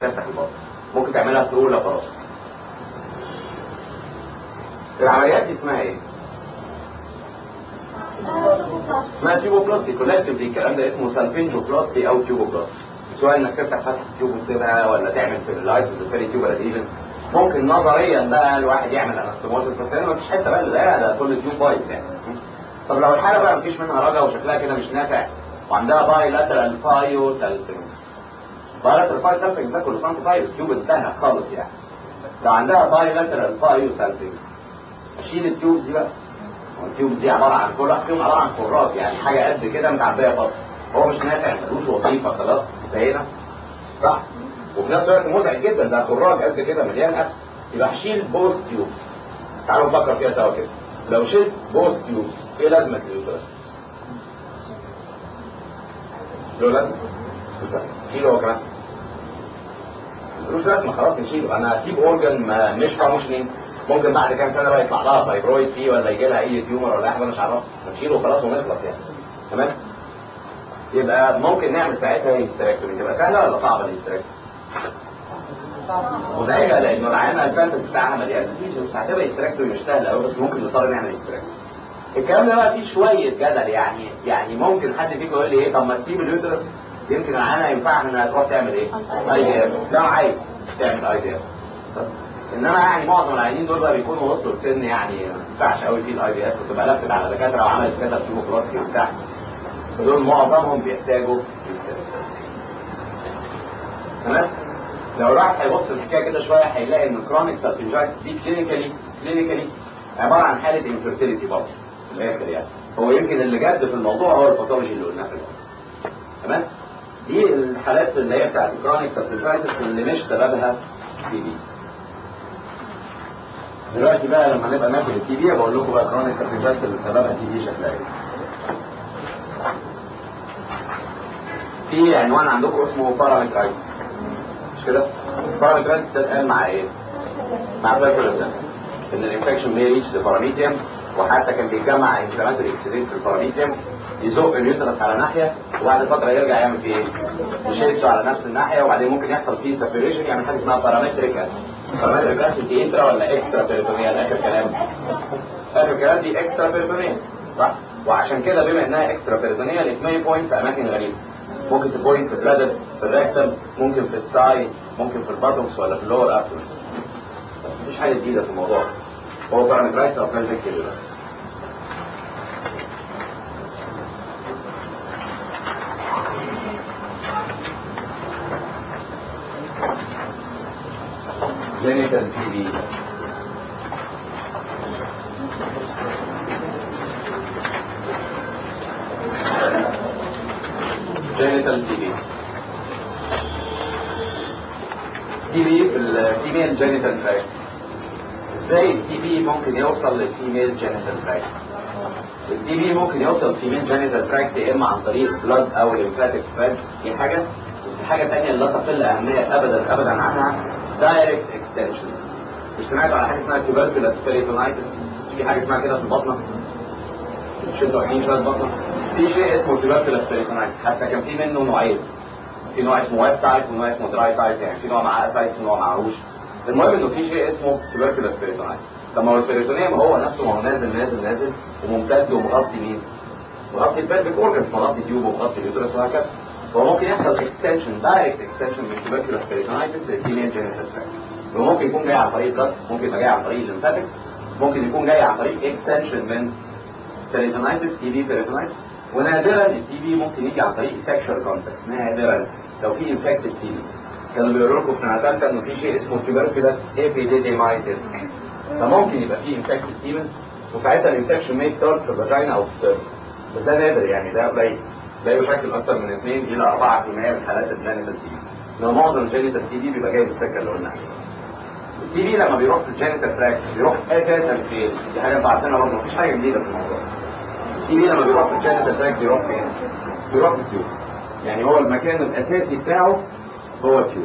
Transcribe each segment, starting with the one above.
تفتح البطن ممكن تعملها في اولى خلاص العمليات دي اسمها ايه؟ اسمها تيوبوبلاستي كولكتيفلي الكلام ده اسمه سالفينجوبلاستي او تيوبوبلاستي سواء انك تفتح فتحه تيوب وتسيبها ولا تعمل في اللايسنس الفيري تيوب اديشن ممكن نظريا بقى الواحد يعمل انستموزس بس هنا مفيش حته بقى ده ده كل تيوب بايظ يعني طب لو الحاله بقى مفيش منها رجا وشكلها كده مش نافع وعندها باي لاترال فايو سالفينج باي لاترال فايو سالفينج ده كل سنه طيب التيوب انتهى خالص يعني لو عندها باي لاترال فايو سالفينج اشيل التيوب دي بقى والتيوب دي عباره عن كل واحد فيهم عباره عن خراج يعني حاجه قد كده متعبيه فقط هو مش نافع ملوش وظيفه خلاص انتهينا صح وفي نفس الوقت مزعج جدا ده خراج قد كده مليان نفس يبقى هشيل بوث تيوبس تعالوا نفكر فيها سوا كده لو شلت بوث تيوبس ايه لازمه اليوترس؟ له لازمه؟ شيله هو كمان ملوش لازمه خلاص نشيله انا هسيب اورجن ما مش فانكشنينج ممكن بعد كام سنه بقى يطلع لها فايبرويد فيه ولا يجي لها اي تيومر ولا حاجه مش عارف نشيله وخلاص ونخلص يعني تمام يبقى ممكن نعمل ساعتها هيستراكتومي تبقى سهله ولا صعبه الهيستراكتومي؟ مزعجه لانه العيانه الفانتس بتاعها مليان ليجنز هتبقى هيستراكتومي مش سهله قوي بس ممكن نضطر نعمل هيستراكتومي الكلام ده بقى فيه شويه جدل يعني يعني ممكن حد فيكم يقول لي ايه طب ما تسيب اليوترس يمكن العيانه ينفعها انها تروح تعمل ايه؟ اي دي اف لا عايز تعمل اي دي اف انما يعني معظم العيانين دول بقى بيكونوا وصلوا لسن يعني ما ينفعش قوي فيه الاي دي اف وتبقى لفت على دكاتره وعملت كذا كيموثيرابي وبتاع فدول معظمهم بيحتاجوا تمام لو راح هيبص الحكايه كده شويه هيلاقي ان كرونيك سالفنجايتس دي كلينيكالي كلينيكالي عباره عن حاله انفيرتيليتي برضه في الاخر يعني هو يمكن اللي جد في الموضوع هو الباثولوجي اللي قلناه في الاول تمام دي الحالات اللي هي بتاعت الكرونيك سالفنجايتس اللي مش سببها تي بي دلوقتي بقى لما نبقى ناخد التي بي بقول لكم بقى كرونيك سالفنجايتس اللي سببها تي بي شكلها ايه في عنوان عندكم اسمه بارامترايتس مش كده؟ بارامترايتس ده اتقال مع ايه؟ مع بيركولوسن ان الانفكشن may reach the paramecium وحتى كان بيتجمع انفلاماتوري اكسيديت في الباراميتيوم يزق اليوترس على ناحيه وبعد فتره يرجع يعمل فيه ايه؟ يشيلته على نفس الناحيه وبعدين ممكن يحصل فيه سبريشن يعني حاجه اسمها بارامتريك اسيد بارامتريك اسيد دي انترا ولا اكسترا بيريتونيال اخر كلام اخر كلام دي اكسترا بيريتونيال صح؟ وعشان كده بما انها اكسترا بيريتونيال اتمي بوينت في اماكن غريبه ممكن تبوينت في البلادر في الريكتم ممكن في الثاي ممكن في الباتوكس ولا في اللور ابسولوت مفيش حاجه جديده في الموضوع هو بارامترايتس او بلانتك كده جينيتال تي بي جينيتال تي بي تي بي في الفيميل جينيتال تراكت ازاي التي بي ممكن يوصل للفيميل جينيتال تراكت التي بي ممكن يوصل للفيميل جينيتال تراكت يا اما عن طريق بلاد او ليمفاتيك سبريد دي حاجه بس حاجه ثانيه لا تقل اهميه ابدا ابدا عنها دايركت اكستنشن مش سمعتوا على حاجه اسمها تيوبركولاس بيريتونايتس في حاجه اسمها كده في البطنه مش انتوا عارفين شويه بطنه في شيء اسمه تيوبركولاس بيريتونايتس حتى كان في منه نوعين في نوع اسمه ويب تايب ونوع اسمه دراي تايب يعني في نوع مع اسايتس ونوع معهوش المهم انه في شيء اسمه تيوبركولاس بيريتونايتس طب ما هو البيريتونيوم هو نفسه ما هو نازل نازل نازل وممتد ومغطي مين؟ مغطي البلفيك اورجنز مغطي تيوب ومغطي اليوترس وهكذا هو ممكن يحصل اكستنشن دايركت اكستنشن من تيوبركولاس بيريتونايتس للفيميل جينيتال تراكت وممكن يكون جاي عن طريق الضغط ممكن يبقى جاي عن طريق الليمفاتكس ممكن يكون جاي عن طريق اكستنشن من بيريتونايتس تي بي بيريتونايتس ونادرا التي بي ممكن يجي عن طريق سكشوال كونتاكت نادرا لو في انفكتد تي بي كانوا بيقولوا لكم في سنه ثالثه انه في شيء اسمه تيوبركولاس ايبيديديمايتس فممكن يبقى في انفكتد سيمنز وساعتها الانفكشن ما ستارت في الفاجينا او في السيرفس بس ده نادر يعني ده قليل ده بشكل اكثر من 2 الى 4% من حالات الجينيتال تي بي لو معظم الجينيتال تي بي بيبقى جاي بالسكه اللي قلنا عليها التي بي لما بيروح في الجينيتال تراكت بيروح اساسا فين؟ دي حاجه انتوا عارفينها برضه مفيش حاجه جديده في الموضوع التي بي لما بيروح في الجينيتال تراكت بيروح فين؟ بيروح في التيوب يعني هو المكان الاساسي بتاعه هو التيوب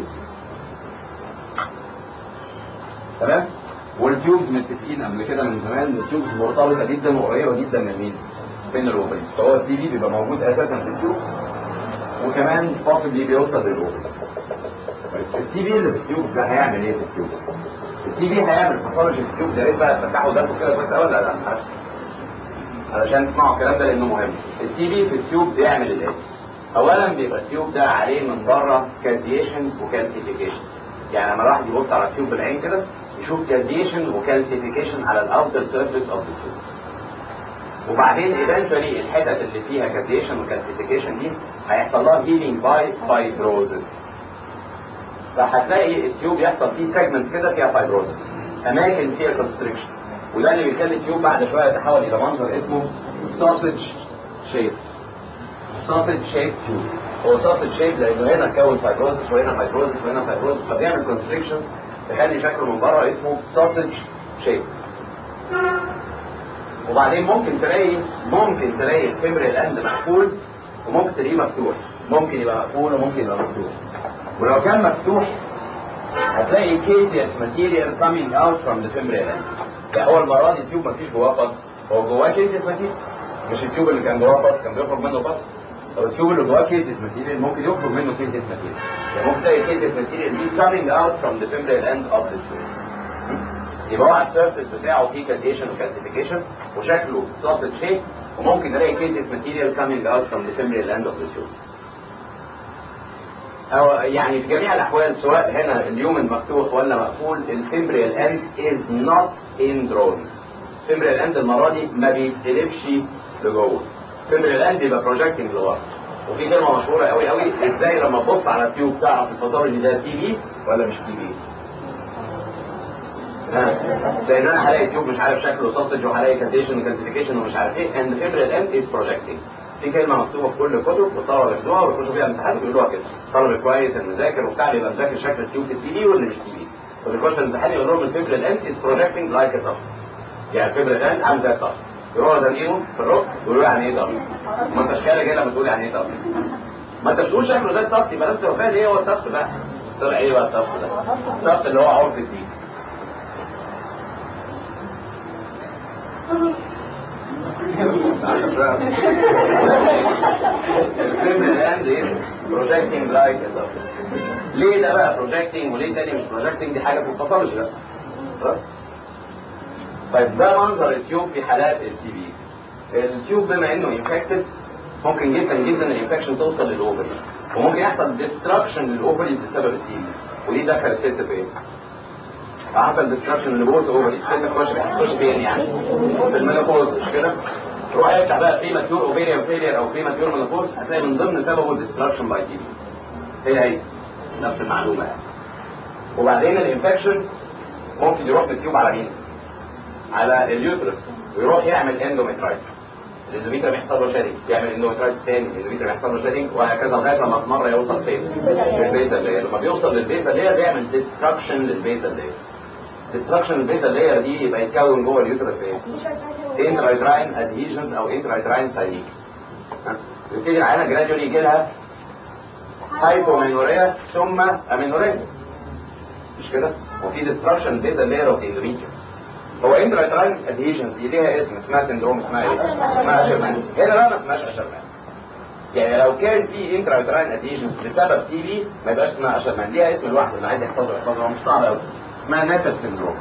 تمام والتيوبز متفقين قبل كده من زمان ان التيوبز مرتبطه جدا وقريبه جدا من مين؟ بين الاوفريز فهو التي بي بيبقى موجود اساسا في التيوب وكمان possibly بيوصل للاوفريز التي بي اللي في التيوب ده هيعمل ايه في التيوب؟ التي بي هيعمل باثولوجي في التيوب يا ريت بقى تفتحوا قدامكم كده كويس قوي ولا لا؟ علشان تسمعوا الكلام ده لانه مهم. التي بي في التيوب بيعمل الايه؟ اولا بيبقى التيوب ده عليه من بره كالسيشن وكالسيفيكيشن. يعني لما الواحد يبص على التيوب بالعين كده يشوف كالسيشن وكالسيفيكيشن على الاوتر سيرفيس اوف التيوب. وبعدين ايفنتشولي الحتت اللي فيها كالسيشن وكالسيفيكيشن دي هيحصل لها هيلينج باي فايبروزس. فهتلاقي التيوب يحصل فيه سيجمنتس كده فيها فايبروزس اماكن فيها كونستريكشن وده اللي بيخلي التيوب بعد شويه يتحول الى منظر اسمه ساسج شيب ساسج شيب تيوب هو ساسج شيب لانه هنا كون فايبروزس وهنا فايبروزس وهنا فايبروزس فبيعمل كونستريكشن تخلي شكله من بره اسمه ساسج شيب وبعدين ممكن تلاقي ممكن تلاقي الفيمرال اند مقفول وممكن تلاقيه مفتوح ممكن يبقى مقفول وممكن يبقى مفتوح ولو كان مفتوح هتلاقي كيسيس ماتيريال coming out from the femoral end يعني هو المره دي التيوب مفيش جواه فص هو جواه كيسيس ماتيريال مش التيوب اللي كان جواه فص كان بيخرج منه فص لو التيوب اللي جواه كيسيس ماتيريال ممكن يخرج منه كيسيس ماتيريال يعني ممكن تلاقي كيسيس ماتيريال دي coming out from the femoral end of the tube يبقى هو على السيرفيس بتاعه فيه كالسيشن وكالسيفيكيشن وشكله ساسج شيب وممكن نلاقي كيسيس ماتيريال coming out from the femoral end of the tube أو يعني في جميع الأحوال سواء هنا اليوم المفتوح ولا مقفول الفيمبريال اند از نوت ان درون الفيمبريال اند المرة دي ما بيتقلبش لجوه الفيمبريال اند بيبقى بروجكتنج لورا وفي كلمة مشهورة قوي قوي ازاي لما تبص على التيوب تعرف الباثولوجي ده تي بي ولا مش تي بي لان انا هلاقي تيوب مش عارف شكله سوسج وهلاقي كاسيشن وكالسيفيكيشن ومش عارف ايه اند فيبرال اند از بروجكتنج في كلمه مكتوبه في كل الكتب والطلبه بياخدوها ويخشوا فيها الامتحان ويقولوها كده طالب كويس المذاكر وبتاع بيبقى مذاكر شكل التيوب في التي بي واللي مش تي بي فبيخش الامتحان يقول لهم الفيبرال اند از بروجكتنج لايك ا يعني الفيبرال اند عامل زي الطف يروحوا دانينه في الركب ويقولوا يعني ايه طف ما انتش كده جاي لما تقول يعني ايه طف ما انت بتقول شكله زي الطف يبقى لازم تبقى فاهم ايه هو الطف بقى طلع ايه بقى الطف ده الطف اللي هو عرف الدين projecting like ليه ده بقى projecting وليه تاني مش projecting دي حاجة في الباثولوجي بقى خلاص؟ طيب ده منظر التيوب في حالات التي بي التيوب بما انه انفكتد ممكن جدا جدا الانفكشن توصل للاوفري وممكن يحصل ديستراكشن للاوفريز بسبب التي بي ودي دخل الست في ايه؟ حصل ديستراكشن لبوث اوفري الست تخش تخش فين يعني؟ في المينوبوز مش كده؟ روح افتح بقى في ماتيور اوفيريان فيلير او في ماتيور مينوبوز هتلاقي من ضمن سببه ديستراكشن باي تي بي هي هي نفس المعلومه يعني وبعدين الانفكشن ممكن يروح من التيوب على مين؟ على اليوترس ويروح يعمل اندوميترايتس الاندوميتريم يحصل له شيرنج يعمل اندوميترايتس تاني الاندوميتريم يحصل له شيرنج وهكذا لغايه لما في مره يوصل فين؟ للبيزل لاير لما بيوصل للبيزل لاير بيعمل ديستراكشن للبيزل لاير ديستراكشن للبيزل لاير دي يبقى يتكون جوه اليوترس ايه؟ انترايتراين ادهيجنز او انترايتراين ساينيك يبتدي العينه جراديولي يجي لها هايبومينوريا ثم امينوريا مش كده؟ وفي ديستراكشن بيزل لاير اوف اندوميتريم هو انترايتراين ادهيجنز دي ليها اسم اسمها سندروم اسمها ايه؟ اسمها اشرمان هنا بقى ما اسمهاش اشرمان يعني لو كان في انترايتراين ادهيجنز بسبب تي بي ما يبقاش اسمها اشرمان ليها اسم لوحده اللي عايز يحفظه يحفظه مش صعب قوي اسمها ناتل سندروم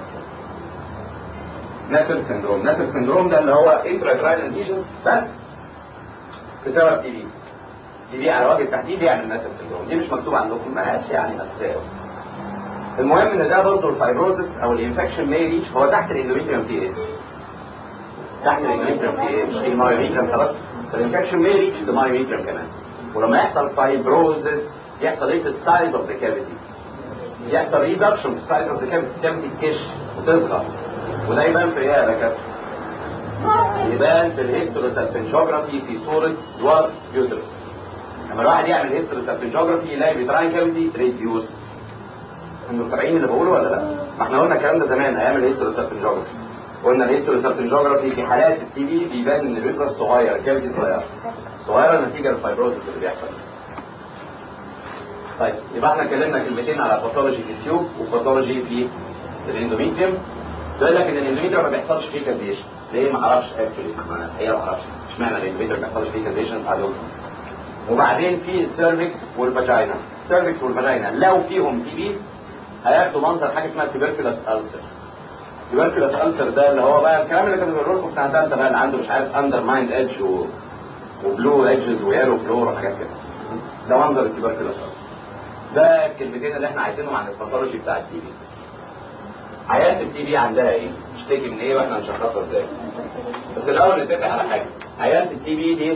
ناتل سندروم ناتل سندروم ده اللي هو انترايتراين ادهيجنز بس بسبب تي بي تي بي على وجه التحديد يعمل ناتل سندروم دي مش مكتوب عندكم ما هيش يعني اساسيه المهم ان ده برضه الفايبروزس او الانفكشن ما يريش هو تحت الاندوميتريوم في ايه؟ تحت الاندوميتريوم في ايه؟ مش في مايوميتريوم خلاص؟ فالانفكشن ما يريش المايوميتريوم كمان ولما يحصل فايبروزس يحصل ايه في السايز اوف ذا كافيتي؟ يحصل ريدكشن في السايز اوف ذا كافيتي الكافيتي تكش وتصغر وده يبان في ايه يا دكاتره؟ يبان في الهيستوروسالفنجوجرافي في صوره دوار يوترس لما الواحد يعمل هيستوروسالفنجوجرافي يلاقي فيتراين كافيتي ريديوس انتوا متابعين اللي بقوله ولا لا؟ ما احنا قلنا الكلام ده زمان ايام الهيستوروسالفنجوجرافي قلنا الهيستوروسالفنجوجرافي في حالات التي بي بيبان ان اليوترس صغير الكافيتي صغيره صغيره نتيجه للفايبروزس اللي بيحصل طيب يبقى احنا اتكلمنا كلمتين على باثولوجي في التيوب وباثولوجي في الاندوميتريوم بيقول لك ان الاندوميتريوم ما بيحصلش فيه كازيشن ليه ما اعرفش اكشولي الحقيقه ما اعرفش اشمعنى الاندوميتريوم ما بيحصلش فيه كازيشن وبعدين في السيرفكس والفاجينا سيرفكس والفاجينا لو فيهم تي بي هياخدوا منظر حاجه اسمها تيبركلس ألسر تيبركلس ألسر ده اللي هو بقى الكلام اللي كانوا بيقولوا لكم في سنه ثالثه بقى اللي عنده مش عارف اندر مايند ايدج و... وبلو ايدجز ويالو فلور وحاجات كده ده منظر التيبركلس ألسر ده الكلمتين اللي احنا عايزينهم عن الباثولوجي بتاع التي بي عيادة التي بي عندها ايه؟ تشتكي من ايه واحنا نشخصها ازاي؟ بس الاول نتفق على حاجه عيادة التي بي دي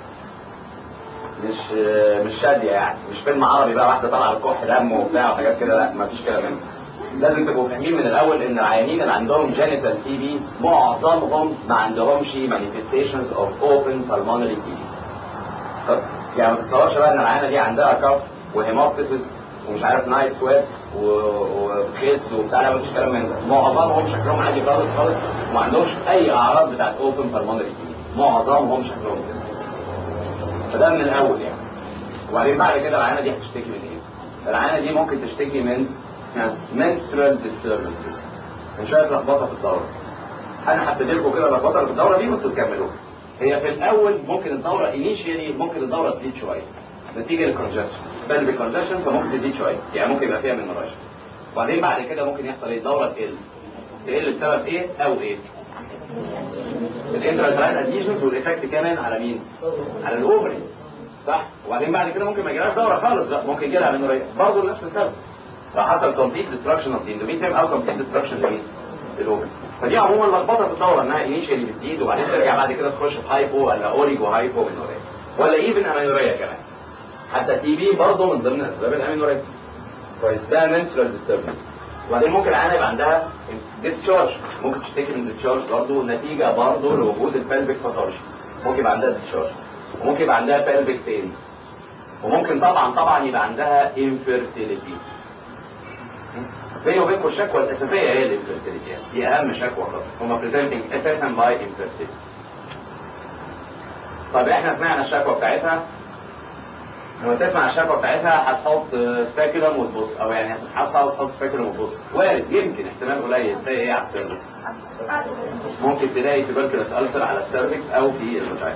مش مش شاديه يعني مش فيلم عربي بقى واحده طالعه بكح دم وبتاع وحاجات كده لا مفيش كده منه لازم تبقوا فاهمين من الاول ان العيانين اللي عندهم جينيتال تي بي معظمهم ما عندهمش مانيفستيشنز اوف اوبن pulmonary تي بي يعني ما تتصورش بقى ان العيانه دي عندها كف وهيموبتسيس ومش عارف نايت سويتس وخس وبتاع لا مفيش كلام من ده معظمهم شكلهم عادي خالص خالص وما عندهمش اي اعراض بتاعت اوبن pulmonary تي بي معظمهم شكلهم كده فده من الاول يعني وبعدين بعد كده العيانه دي هتشتكي من ايه؟ العيانه دي ممكن تشتكي من menstrual disturbances من شويه لخبطه في الدوره انا هبتدي لكم كده اللخبطه في الدوره دي وانتوا تكملوها هي في الاول ممكن الدوره انيشيالي ممكن الدوره تزيد شويه نتيجه للكونجكشن بل بالكونجكشن فممكن تزيد شويه يعني ممكن يبقى فيها من مراجع وبعدين بعد كده ممكن يحصل ايه الدوره تقل تقل بسبب ايه او ايه الانتراتراين اديشنز والايفكت كمان على مين؟ على الاوفري صح وبعدين بعد كده ممكن ما يجيلهاش دوره خالص لا ممكن يجي لها منوريه برضه نفس السبب لو حصل كومبليت ديستراكشن اوف الاندوميتريوم او كومبليت ديستراكشن لمين؟ للاوفري فدي عموما لخبطه في الدوره انها انيشيالي بتزيد وبعدين ترجع بعد كده تخش في هايبو ولا اوريجو هايبو منوريه ولا ايفن امينوريه كمان حتى تي بي برضه من ضمن اسباب الامينوريه كويس ده منسلر ديستربنس وبعدين ممكن العيانه يبقى عندها ديسشارج ممكن تشتكي من ديسشارج برضه نتيجه برضه لوجود البلفيك باثولوجي ممكن يبقى عندها ديسشارج وممكن يبقى عندها بلفيك بين وممكن طبعا طبعا يبقى عندها انفيرتيليتي بيني وبينكم الشكوى الاساسيه هي الانفيرتيليتي دي اهم شكوى خالص هما بريزنتنج اساسا باي انفيرتيليتي طب احنا سمعنا الشكوى بتاعتها لما تسمع الشكوى بتاعتها هتحط سبيكولم وتبص او يعني هتصحى وتحط سبيكولم وتبص وارد يمكن احتمال قليل زي ايه على السيرفكس ممكن تلاقي تبركلس ألسر على السيرفكس او في الفاجينا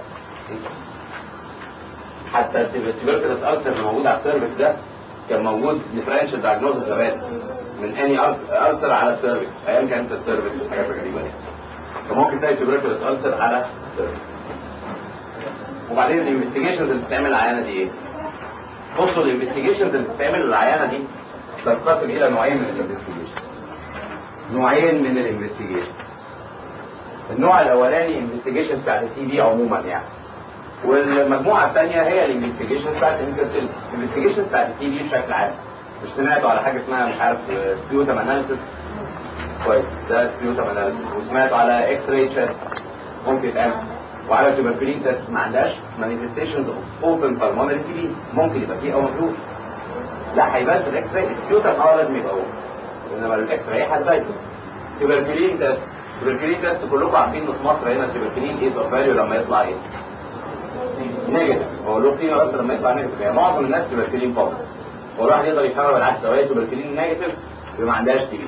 حتى التبركلس ألسر اللي موجود على السيرفكس ده كان موجود ديفرنشال دايجنوز زمان من اني ألسر على السيرفكس ايام كانت السيرفكس وحاجات غريبه دي فممكن تلاقي تبركلس ألسر على السيرفكس وبعدين الانفستيجيشنز اللي بتعمل العيانه دي ايه؟ بصوا الانفستيجيشنز اللي بتتعمل للعيانه دي تنقسم الى نوعين من الانفستيجيشن نوعين من الانفستيجيشن النوع الاولاني انفستيجيشن بتاعت التي بي عموما يعني والمجموعه الثانيه هي الانفستيجيشن بتاعت الانفستيجيشن الانفستيجيشن بتاعت التي بي بشكل عام مش سمعتوا على حاجه اسمها مش عارف سبيوتم اناليسيس كويس ده سبيوتم اناليسيس وسمعتوا على اكس راي تشيست ممكن يتعمل وعلى تبركلين تيست ما عندهاش مانيفستيشنز اوف اوبن بالمونري تي بي ممكن يبقى فيه او مفروض لا هيبان في الاكس راي سبيوتم اه لازم يبقى اوبن انما الاكس راي هتبان تبركلين تيست تبركلين تيست كلكم عارفين ان في مصر هنا التبركلين ايز اوف فاليو لما يطلع ايه؟ نيجاتيف هو له قيمه بس لما يطلع نيجاتيف يعني معظم الناس تبركلين بوزيتيف هو الواحد يقدر يفهم بالعكس لو هي تبركلين نيجاتيف يبقى ما عندهاش تي بي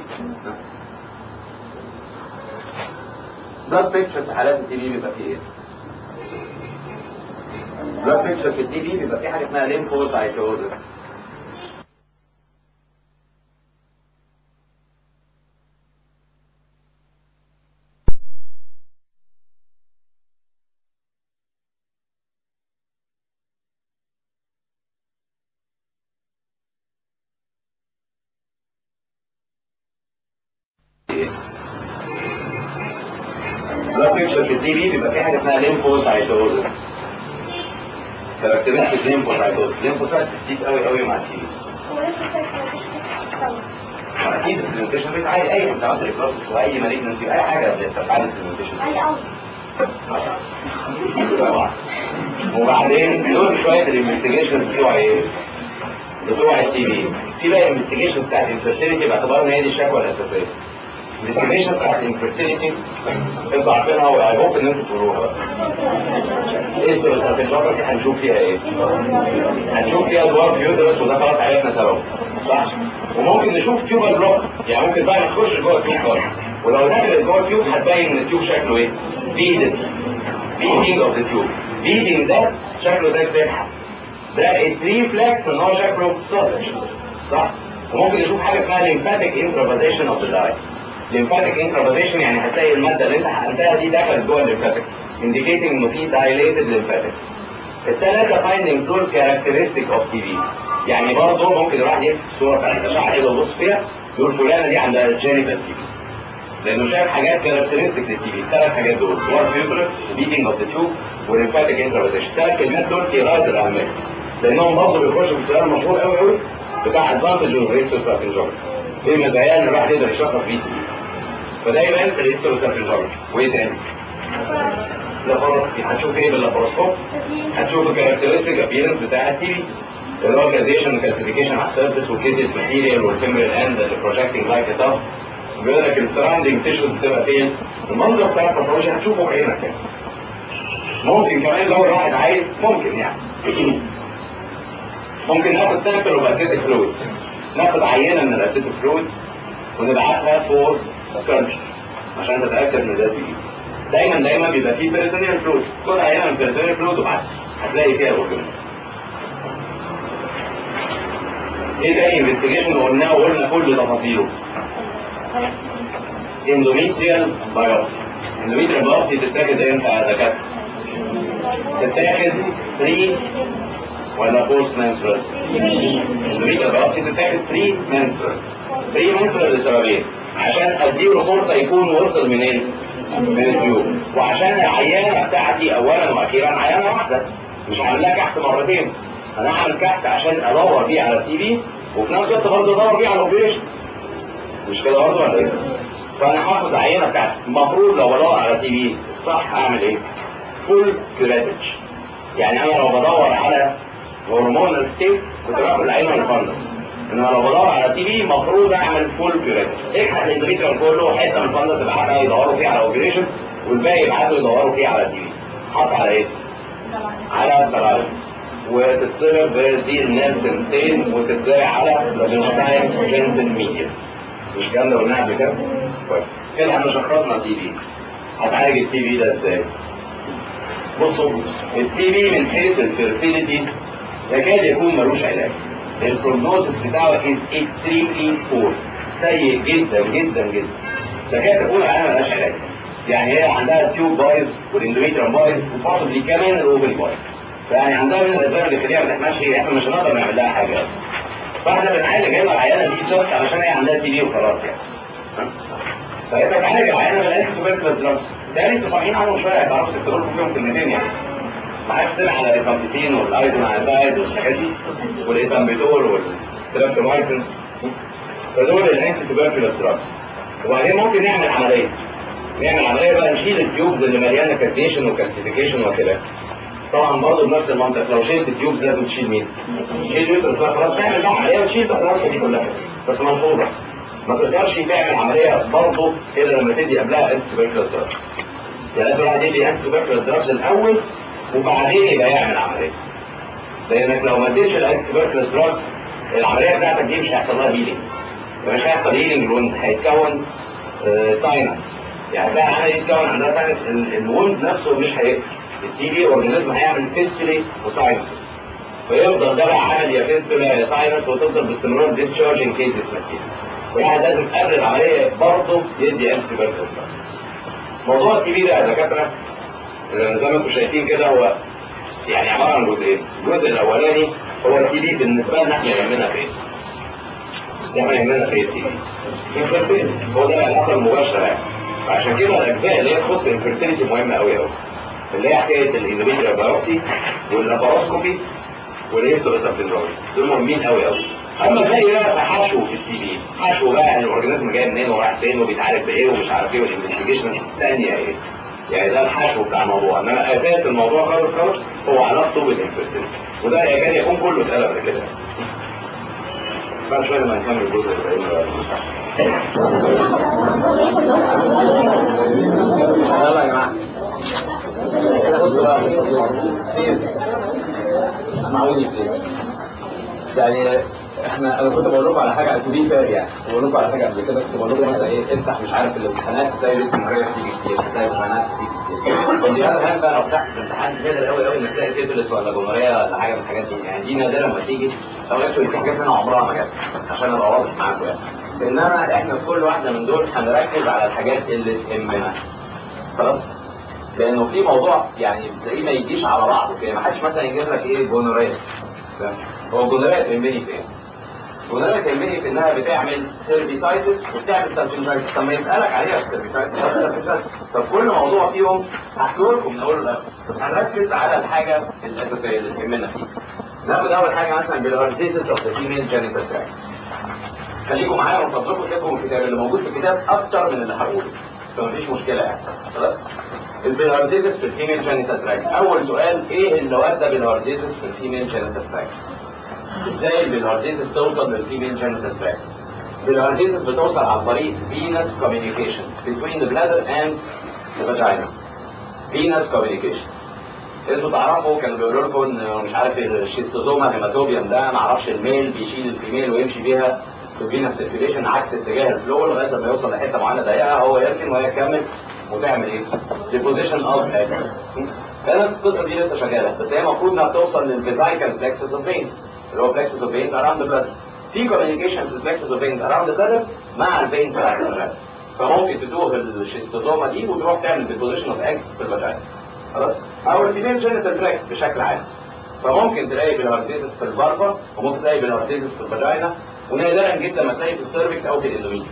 ده البيكتشر في حالات التي بي بيبقى فيه ايه؟ ده البيكتشر في التي بي بيبقى فيه حاجه اسمها ليمفوسايتوزس ده بيكتشر في التي بي بيبقى فيه حاجه اسمها ليمفوسايتوزس كاركترستيك ليمفوسايتوزس ليمفوسايت كتير قوي قوي مع التي بي اكيد السيمنتيشن ريت عالي اي انفلامات البروسس واي مالجنسي اي حاجه بتحصل عالي السيمنتيشن اي قوي طبعا وبعدين دول شويه الانفستيجيشن بتوع ايه؟ بتوع التي بي في بقى الانفستيجيشن بتاعت الانفستيجيشن باعتبار ان هي دي الشكوى الاساسيه الانفستيجيشن بتاعت الانفستيجيشن انتوا عارفينها واي هوب ان انتوا تقولوها بقى ايه الدرس بتاعت الفتره دي هنشوف فيها ايه؟ هنشوف فيها دوار فيوترس وده خلاص عرفنا سببه صح؟ وممكن نشوف تيوبر بلوك يعني ممكن بقى ما تخش جوه التيوب خالص ولو دخلت جوه التيوب هتبين ان التيوب شكله ايه؟ بيدد بيدنج اوف ذا تيوب بيدنج ده شكله زي السبحه ده التريفلكس ان هو شكله سوسج صح وممكن نشوف حاجه اسمها lymphatic intravasation of the dye lymphatic intravasation يعني هتلاقي الماده اللي انت حقنتها دي دخلت جوه الليمفاتيك indicating انه في dilated lymphatic الثلاثه فايندنجز دول كاركترستيك اوف تي في يعني برضه ممكن الواحد يمسك الصوره بتاعت الاشعه كده ويبص فيها يقول فلانه دي عندها جينيتال تي في لانه شايف حاجات كاركترستيك للتي في الثلاث حاجات دول وار فيوترس بيتنج اوف ذا تيوب والليمفاتيك انترفيشن الثلاث كلمات دول في غايه الاهميه لانهم برضه بيخشوا في السؤال المشهور قوي قوي بتاع ادفانتج اوف ريستو ايه مزايا ان الواحد يقدر يشخص بيه تي فده يبان في ريستو وايه تاني؟ لاباروسكوبي هتشوف ايه باللاباروسكوب؟ هتشوف الكاركترستيك ابيرنس بتاع التي في الاورجنايزيشن والكلاسيفيكيشن على السيرفيس والكيزيس ماتيريال والفيمرال اند اللي بروجكتنج لايك ات بيقول لك السراوندنج تيشوز بتبقى فين؟ المنظر بتاع الباثولوجي هتشوفه بعينك يعني. ممكن كمان لو الواحد عايز ممكن يعني ممكن ناخد سامبل اوف اسيتيك فلويد ناخد عينه من الاسيتيك فلويد ونبعتها فور كلتشر عشان تتاكد ان ده تي دايما دايما بيبقى فيه بيريتونيال فلويد خد عينه من بيريتونيال فلويد وبعتها هتلاقي فيها الاورجانيزم ايه تاني انفستيجيشن قلناه وقلنا كل تفاصيله اندوميتريال بايوبسي اندوميتريال بايوبسي تتاخد امتى يا دكاتره؟ تتاخد بري ولا بوست منسترال؟ اندوميتريال بايوبسي تتاخد بري منسترال بري منسترال لسببين عشان اديله فرصه يكون وصل منين؟ من التيوب وعشان العيانه بتاعتي اولا واخيرا عيانه واحده مش هعمل لها كحت مرتين انا هعمل كحت عشان ادور بيه على التي في وفي نفس الوقت برضه ادور بيه على الاوبريشن مش كده برضه ولا ايه؟ فانا هاخد عينه بتاعتي المفروض لو بدور على تي في الصح اعمل ايه؟ فول كريدج يعني انا لو بدور على هرمونال ستيت كنت باخد العينه من الفندس انما لو بدور على تي في المفروض اعمل فول كريدج افتح الاندوميتريال كله حته من الفندس ابعتها يدوروا فيها على اوبريشن والباقي يبعتوا يدوروا فيها على تي في حط على ايه؟ على سلايم وتتصرف بزي النيلسون وتتزرع على لابنشتاين جنسن ميديا مش الكلام ده قلناه قبل كده؟ كويس كده احنا شخصنا التي في هتعالج التي في ده ازاي؟ بصوا التي في من حيث الفيرتيليتي يكاد يكون ملوش علاج البروجنوزس بتاعه از اكستريملي بور سيء جدا جدا جدا تكاد تكون العيانه ملهاش علاج يعني هي عندها التيوب بايظ والاندوميتريوم بايظ وبوسبلي كمان الاوفري بايظ فيعني عندها من الاسباب اللي خليها ما تحملش احنا مش هنقدر نعمل لها حاجه اصلا فاحنا بنعالج هنا العيانه دي جاست علشان هي عندها تي في وخلاص يعني فهي بتعالج العيانه بالانتي توبركلوز دراجز ده انتوا سامعين عنهم شويه هتعرفوا تكتبوا لكم فيهم كلمتين يعني ما حدش سمع على الريفامبيسين والايزونايزايد والحاجات دي والايثامبيتول والستريبتومايسين فدول الانتي توبركلوز دراجز وبعدين ممكن نعمل عمليه نعمل عمليه بقى نشيل التيوبز اللي مليانه كالسيشن وكالسيفيكيشن وكده طبعا برضه بنفس المنطق لو شلت التيوبز لازم تشيل مين؟ تشيل يوترس بقى خلاص تعمل بقى عمليه وتشيل بقى الراسه دي كلها بس ملحوظه ما تقدرش تعمل عمليه برضه الا لما تدي قبلها انتي توبركلوز دراج يعني لازم الواحد يدي انتي توبركلوز دراج الاول وبعدين يبقى يعمل عمليه لانك لو ما اديتش الانتي توبركلوز دراج العمليه بتاعتك دي مش هيحصل لها هيلينج مش هيحصل هيلينج الوند هيتكون ساينس يعني ده عمل يتكون عندها ساينس الوند نفسه مش هيقفل التي بي اورجانيزم هيعمل فيستولي وساينس فيفضل ده بقى عمل يا فيستولا يا ساينس وتفضل باستمرار ديسشارج ان كيس اسمها والواحد لازم قبل العمليه برضه يدي انتي توبركلوز موضوع التي بي ده يا دكاتره زي ما انتم شايفين كده هو يعني عباره عن جزئين الجزء الاولاني هو التي بي بالنسبه لنا احنا يهمنا فين؟ احنا يهمنا فين التي بي؟ هو ده العلاقه المباشره يعني فعشان كده الاجزاء اللي هي تخص الفيرتيليتي مهمه قوي قوي اللي هي حكايه الاندوميتريال بايوبسي واللاباروسكوبي والهيستوريسابتنجولوجي دول مهمين قوي قوي اما الباقي بقى حشو في التي بي حشو بقى الاورجانيزم جاي منين ورايح فين وبيتعالج بايه ومش عارف ايه والانفستيجيشن الثانيه ايه يعني ده الحشو بتاع الموضوع انما اساس الموضوع خالص خالص هو علاقته بالانفستيجيشن وده يكاد يكون كله اتقال قبل كده بعد شويه لما نكمل الجزء الباقي يلا يا جماعه بصوا بقى اسمعوني بليز يعني احنا انا كنت بقول لكم على حاجه تو بي فير يعني كنت بقول لكم على حاجه قبل كده كنت بقول لكم مثلا ايه افتح مش عارف الامتحانات تلاقي الاستمراريه بتيجي كتير تلاقي الامتحانات بتيجي كتير ودي هذا الان بقى لو فتحت الامتحان نادر قوي قوي انك تلاقي سيفلس ولا جمهوريه ولا حاجه من الحاجات دي يعني دي نادره لما تيجي او اكشولي في حاجات منها عمرها ما جت عشان ابقى واضح معاكم يعني انما احنا في كل واحده من دول هنركز على الحاجات اللي تهمنا خلاص لانه في موضوع يعني تلاقيه ما يجيش على بعضه كده ما حدش مثلا يجيب لك ايه جونوريه فاهم؟ هو الجونوريه تهمني في ايه؟ الجونوريه تهمني في انها بتعمل سيرفيسايتس وبتعمل سالفنجايتس طب ما يسالك عليها السيرفيسايتس والسالفنجايتس طب كل موضوع فيهم هحكي لكم من اوله لاخره بس هنركز على الحاجه الاساسيه اللي تهمنا فيه ناخد اول حاجه مثلا بالهارزيتس اوف ذا فيميل جينيتال تراكت خليكم معايا من فضلكم سيبكم الكتاب اللي موجود في الكتاب اكتر من اللي هقوله فمفيش مشكله يعني خلاص البيلارديتس في الفيميل جينيتال تراكت اول سؤال ايه اللي ودى بالهارديتس في الفيميل جينيتال تراكت ازاي البيلارديتس توصل للفيميل جينيتال تراكت البيلارديتس بتوصل عن طريق venous communication between the bladder and the vagina venous communication انتوا تعرفوا كانوا بيقولوا لكم ان مش عارف الشيستوزوما هيماتوبيوم ده ما اعرفش الميل بيشيل الفيميل ويمشي بيها في الفينس سيركيليشن عكس اتجاه الفلو لغايه لما يوصل لحته معينه ضيقه هو يركن وهي تكمل وتعمل ايه؟ ديبوزيشن اوف كانت القصه دي لسه شغاله بس هي المفروض انها توصل للفيزايكال بلكسس اوف فينز اللي هو بلكسس اوف فينز اراوند ذا بلاد في كوميونيكيشن في البلكسس اوف فينز اراوند ذا بلاد مع الفينز بتاعت البلاد فممكن تتوه الشيستوزوما دي وتروح تعمل ديبوزيشن اوف اكس في الفاجينا خلاص او الفيميل جينيتال تراكت بشكل عام فممكن تلاقي بالهارديتس في البارفا وممكن تلاقي بالهارديتس في الفاجينا ونادرا جدا ما تلاقي في السيرفكس او في الاندوميتريوم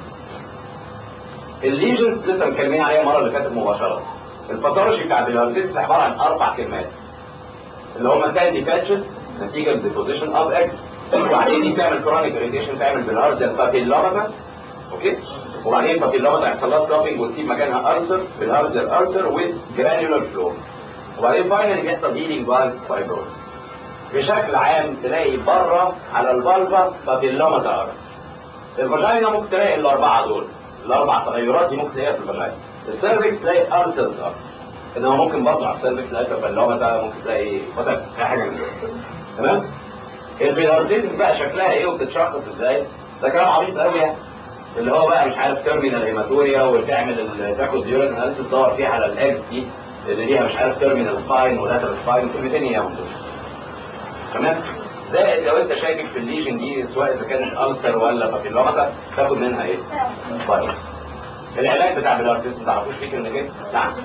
الليجنز لسه متكلمين عليها المره اللي فاتت مباشره الباثولوجي بتاع الهارديتس عباره عن اربع كلمات اللي هم ساندي باتشز نتيجه للديبوزيشن اوف اكس وبعدين دي تعمل كرونيك اريتيشن تعمل بالهارديال بابيلوما اوكي وبعدين بابيلوما يحصل لها ستوبنج وتسيب مكانها ألسر بالهارديال ألسر وذ جرانيولار فلو وبعدين فاينلي بيحصل هيلينج باي فايبروز بشكل عام تلاقي بره على البلبة بابيلوما تار الفاجينا ممكن تلاقي الاربعه دول الاربع تغيرات دي ممكن تلاقيها في الفاجينا السيرفكس تلاقي ألسر تار انما ممكن برضه على السيرفكس تلاقي بابيلوما تار ممكن تلاقي وتر اي حاجه من دول تمام البيلارديزم بقى شكلها ايه وبتتشخص ازاي ده كلام عبيط قوي يعني اللي هو بقى مش عارف تيرمينال هيماتوريا وتعمل ال- تاخد ديورين اناليسيس تدور فيها على الاكس دي اللي ليها مش عارف تيرمينال سباين ولاترال سباين كلمتين اياهم دول تمام زائد لو انت شاكك في الليجن دي سواء اذا كانت ألسر ولا بابيلوما تاخد منها ايه؟ فايروس العلاج بتاع بيلارديس ما تعرفوش فيه كلمه ايه؟ نعم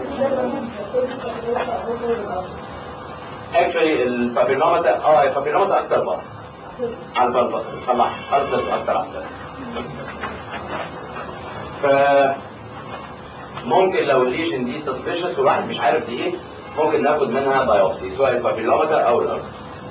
اكشولي البابيلوما ده اه البابيلوما ده اكتر بقى على البلبط طلع ألسر اكتر على البلبط ف ممكن لو الليجن دي سسبيشس والواحد مش عارف دي ايه ممكن ناخد منها بايوبسي سواء البابيلوما او الارض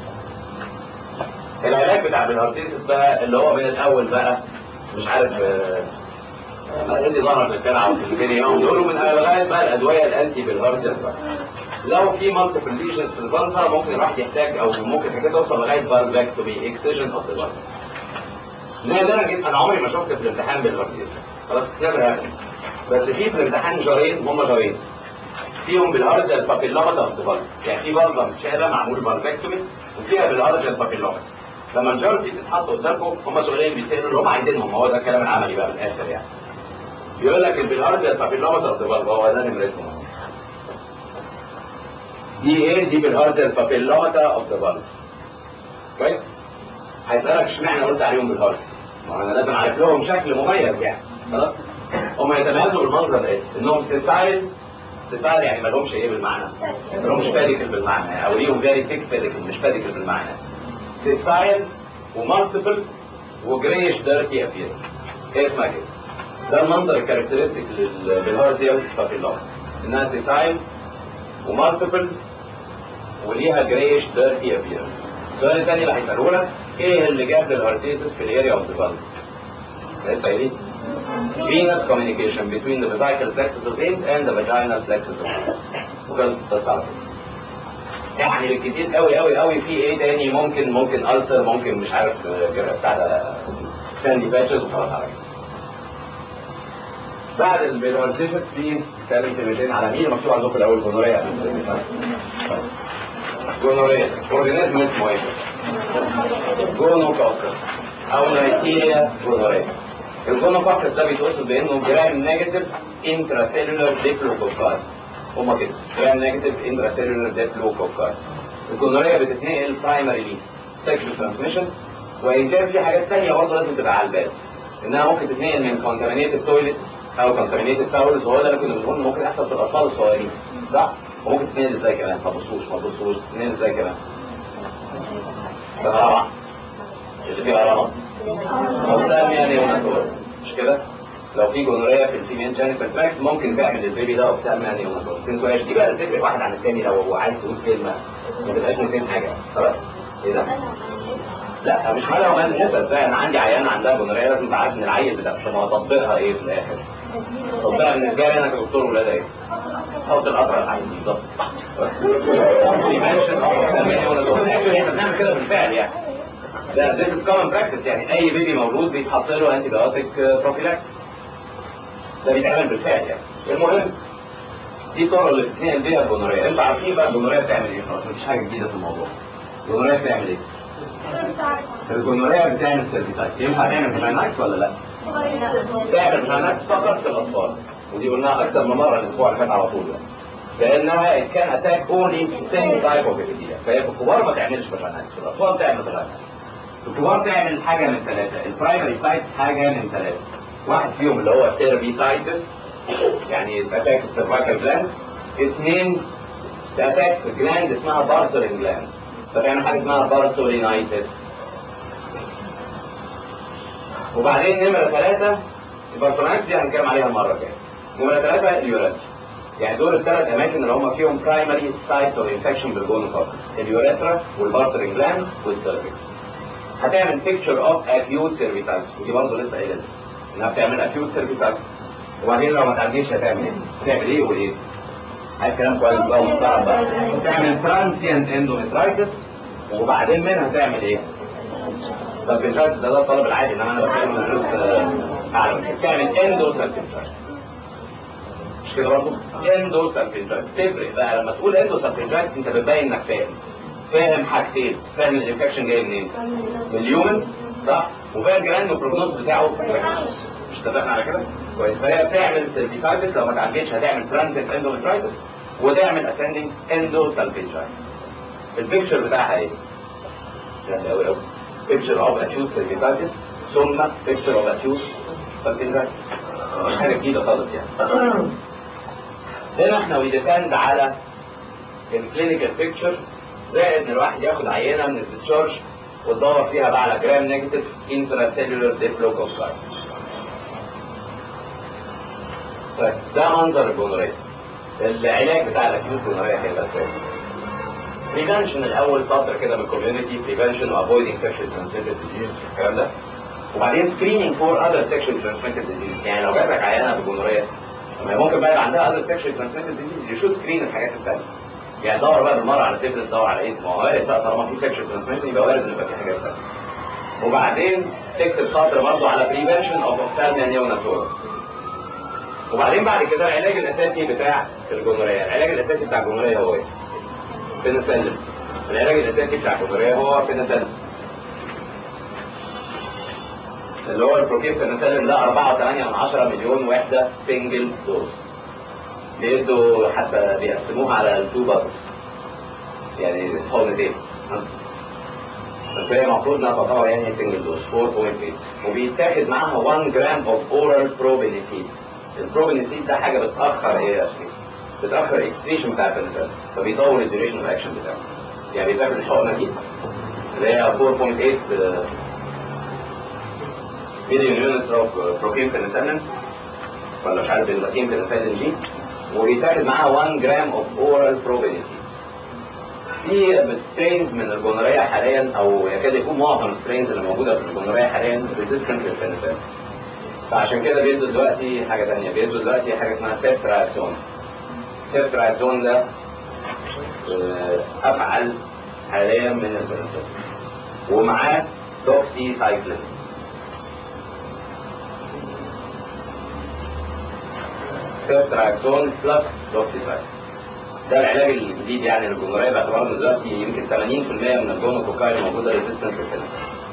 العلاج بتاع الهارتيتس بقى اللي هو من الاول بقى مش عارف آه، ما ادي ظهر في الكلعه وفي الفينيا ونقولوا من لغايه بقى الادويه الانتي بالهارتيتس بقى لو في مالتيبل ليجنز في الفالفا ممكن الواحد يحتاج او ممكن حاجات توصل لغايه فالفاكتومي اكسجن اوف ذا نادرا جدا انا عمري ما شفت في الامتحان بالهارتيتس خلاص نيفر هابن بس في في الامتحان جارين هم جارين فيهم بالهارد البابيلوما اوف يعني في بلبه متشاله معمول بالفاكتومي وفيها بالهارد البابيلوما لما الجار دي تتحط قدامكم هم سؤالين بيسالوا اللي هم عايزينهم هو ده الكلام العملي بقى من الاخر يعني يقول لك البالهارد البابيلوما اوف هو ده نمرتهم دي ايه دي بالهارد البابيلوما اوف ذا كويس هيسالك اشمعنى قلت عليهم بالهارد ما انا لازم اعرف لهم شكل مميز يعني خلاص هم يتميزوا بالمنظر ده انهم سيسايل سيسايل يعني ما لهمش ايه بالمعنى ما لهمش باديكل بالمعنى او ليهم فيري ثيك باديكل مش باديكل بالمعنى سيسايل ومالتيبل وجريش ديرتي ابيرنس ايه اسمها كده ده المنظر الكاركترستيك بالهارزيال بابيلوما انها سيسايل ومالتيبل وليها جريش ديرتي ابيرنس السؤال الثاني اللي هيسالوه لك ايه اللي جاب الهارتيتس في الاريا اوف ذا لسه قايلين venous communication between the vesical plexus of veins and the vaginal plexus of veins. وكان تستعرف يعني بالكتير قوي قوي قوي في ايه تاني ممكن ممكن ألسر ممكن مش عارف آه، كده بتاع ده ساندي باتشز وخلاص على كده. بعد البيلورتيفس في كلام كلمتين على مين مكتوب عندكم الاول جونوريا جونوريا اورجانيزم اسمه ايه؟ جونوكوكس او نيتيريا جونوريا الجونوكوكس ده بيتوصف بانه جرام نيجاتيف انتراسيلولار ديبلوكوكاي هما كده جرام نيجاتيف انتراسيلولار ديبلوكوكاي الجونوريا بتتنقل برايمري سيكشوال ترانسميشن وان كان في حاجات ثانيه برضه لازم تبقى على البال انها ممكن تتنقل من كونتامينيتد تويلت او كونتامينيتد فاولز وهو ده اللي كنا بنقول ممكن يحصل في الاطفال الصغيرين صح؟ وممكن تتنقل ازاي كمان ما تبصوش ما تبصوش تتنقل ازاي كمان بغرامة اللي فيها رمض قدام يعني وناتور مش كده؟ لو في جونوريا في الفيميل جينيتال تراكت ممكن تعمل البيبي ده قدام يعني وناتور تنسواش دي بقى تفرق واحد عن الثاني لو هو عايز تقول كلمه ما تبقاش نسيت حاجه خلاص؟ ايه ده؟ لا مش مالها ومال النسب ده انا عندي عيانه عندها جونوريا لازم تبقى عارف ان العيل بتاع طب هو تطبيقها ايه في الاخر؟ تطبيقها بالنسبه لي انا كدكتور ولاده ايه؟ حط القطره على العيل بالظبط احنا بنعمل كده بالفعل يعني ده this is common practice يعني اي بيبي مولود بيتحط له انتي بايوتيك بروفيلاكس ده بيتعمل بالفعل يعني المهم دي الطرق اللي بتتنقل بيها الجونوريا انتوا عارفين بقى الجونوريا بتعمل ايه خلاص مفيش حاجه جديده في الموضوع الجونوريا بتعمل ايه؟ الجونوريا بتعمل سيرفيسايت ينفع تعمل فاجينايتس ولا لا؟ تعمل فاجينايتس فقط في الاطفال ودي قلناها اكثر من مره الاسبوع اللي فات على طول يعني لانها كان اتاك اونلي ثينج تايب اوف فهي في الكبار ما تعملش فاجينايتس في الاطفال تعمل فاجينايتس الكبار تعمل حاجه من ثلاثه البرايمري سايتس حاجه من ثلاثه واحد فيهم اللي هو سيرفيسايتس يعني اتاك السيرفايكال جلاند اثنين اتاك جلاند اسمها بارتولين جلاند فتعمل حاجه اسمها بارتولينايتس وبعدين نمره ثلاثه البارتولينايتس دي هنتكلم عليها المره الجايه نمره ثلاثه اليورات يعني دول الثلاث اماكن اللي هم فيهم برايمري سايتس اوف انفكشن بالجونوكوكس اليوريثرا والبارتولين جلاند والسيرفكس هتعمل بيكتشر اوف اكيوت سيرفيسايتس ودي برضه لسه قايلها انها بتعمل اكيوت سيرفيسايتس وبعدين لو ما تعديش هتعمل ايه؟ هتعمل ايه وايه؟ عايز كلام كويس بقى ومحترم بقى تعمل ترانسيانت اندوميترايتس وبعدين منها تعمل ايه؟ طب ده ده الطلب العادي انما انا بتكلم عن ناس اعلى تعمل اندو سيرفيسايتس مش كده برضه؟ اندو سيرفيسايتس تفرق بقى لما تقول اندو سيرفيسايتس انت بتبين انك فاهم فاهم حاجتين فاهم الانفكشن جاي منين من اليومن صح وفاهم كمان البروجنوز بتاعه وحش. مش اتفقنا على كده كويس فهي بتعمل سيرفيسايتس لو ما تعالجتش هتعمل ترانزيت اندوميترايتس وتعمل اسندنج اندو سالفينجايتس البيكتشر بتاعها ايه؟ سهل قوي قوي بيكتشر اوف اكيوت سيرفيسايتس ثم بيكتشر اوف اكيوت سالفينجايتس مش حاجه جديده خالص يعني هنا احنا ويديبند على الكلينيكال بيكتشر زائد ان الواحد ياخد عينه من الديسشارج وتدور فيها بقى على جرام نيجاتيف انترا سيلولر ديبلوكوسايت طيب ده منظر الجونوريا العلاج بتاع الاكيوت جونوريا هيبقى ازاي؟ بريفنشن الاول سطر كده من الكوميونتي بريفنشن وافويدنج سيكشوال ترانسميتد ديزيز الكلام ده وبعدين سكريننج فور اذر سيكشوال ترانسميتد ديزيز يعني لو جاتلك عيانه بالجونوريا ما هي ممكن بقى يبقى عندها اذر سيكشوال ترانسميتد ديزيز يشوف سكرين الحاجات الثانيه يعني دور بقى بالمره على سيفلس دور على ايه ما هو وارد بقى طالما في سيكشوال ترانسميشن يبقى وارد ان يبقى في حاجات ثانيه وبعدين تكتب سطر برضه على بريفنشن اوف اوفتالميا نيوناتورا وبعدين بعد كده العلاج الاساسي بتاع الجونوريا العلاج الاساسي بتاع الجونوريا هو ايه؟ بنسلم العلاج الاساسي بتاع الجونوريا هو بنسلم اللي هو البروكيب بنسلم ده 4.8 مليون وحده سنجل دوز بيدوا حتى بيقسموها على التو بارتس يعني حقنتين بس هي المفروض انها تعتبر يعني سنجل دوز 4.8 وبيتاخد معاها 1 جرام اوف اورال بروبينيسيد البروبينيسيد ده حاجه بتاخر ايه يا شريف؟ بتاخر الاكسبريشن بتاع البنسلين فبيطول الديوريشن اوف اكشن بتاعه يعني بيتاخد الحقنه دي اللي هي 4.8 مليون يونت اوف بروتين بنسلين ولا مش عارف بنسلين بنسلين جي وبيتاخد معاها 1 جرام اوف اورال بروبينيسيد في سترينز من الجونوريا حاليا او يكاد يكون معظم السترينز اللي موجوده في الجونوريا حاليا ريزيستنت للبنسلين فعشان كده بيدوا دلوقتي حاجه ثانيه بيدوا دلوقتي حاجه اسمها سيفتراكسون سيفتراكسون ده آه، افعل حاليا من البنسلين ومعاه دوكسي سايكلين سيفتراكسون بلس دوكسي سايكلين ده العلاج الجديد يعني للجمهوريه باعتبار ان دلوقتي يمكن 80% من الجونوكوكاي اللي موجوده ريزيستنت للبنسلين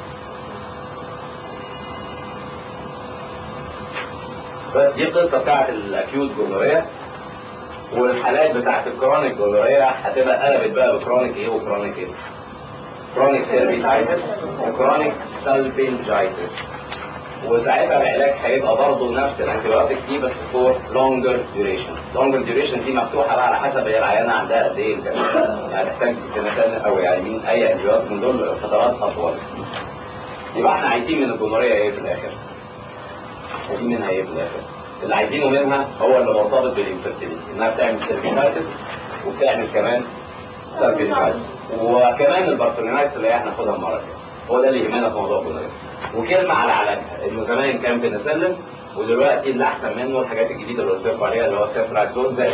بس دي القصه بتاعت الاكيوت جونوريا والحالات بتاعت الكرونيك جونوريا هتبقى قلبت بقى بكرونيك ايه وكرونيك ايه كرونيك سيرفيسايتس وكرونيك سالفنجايتس وساعتها العلاج هيبقى برضه نفس الانتيبيوتيك دي بس فور لونجر ديوريشن لونجر ديوريشن دي مفتوحه بقى على حسب هي العيانه عندها قد ايه يعني تحتاج سنتين او يعني من اي انتيبيوتيك من دول فترات اطول يبقى احنا عايزين من الجمهوريه ايه في الاخر؟ عايزين منها ايه في الاخر؟ اللي عايزينه منها هو اللي مرتبط بالانفيرتيليتي انها بتعمل سيرفيسايتس وبتعمل كمان سيرفيسايتس وكمان البارتونينايتس اللي هي هناخدها المره الجايه هو ده اللي يهمنا في موضوع الجمهوريه وكلمه على علاجها انه زمان كان بنسلم ودلوقتي اللي احسن منه الحاجات الجديده اللي قلت لكم عليها اللي هو سيفراكتوز ده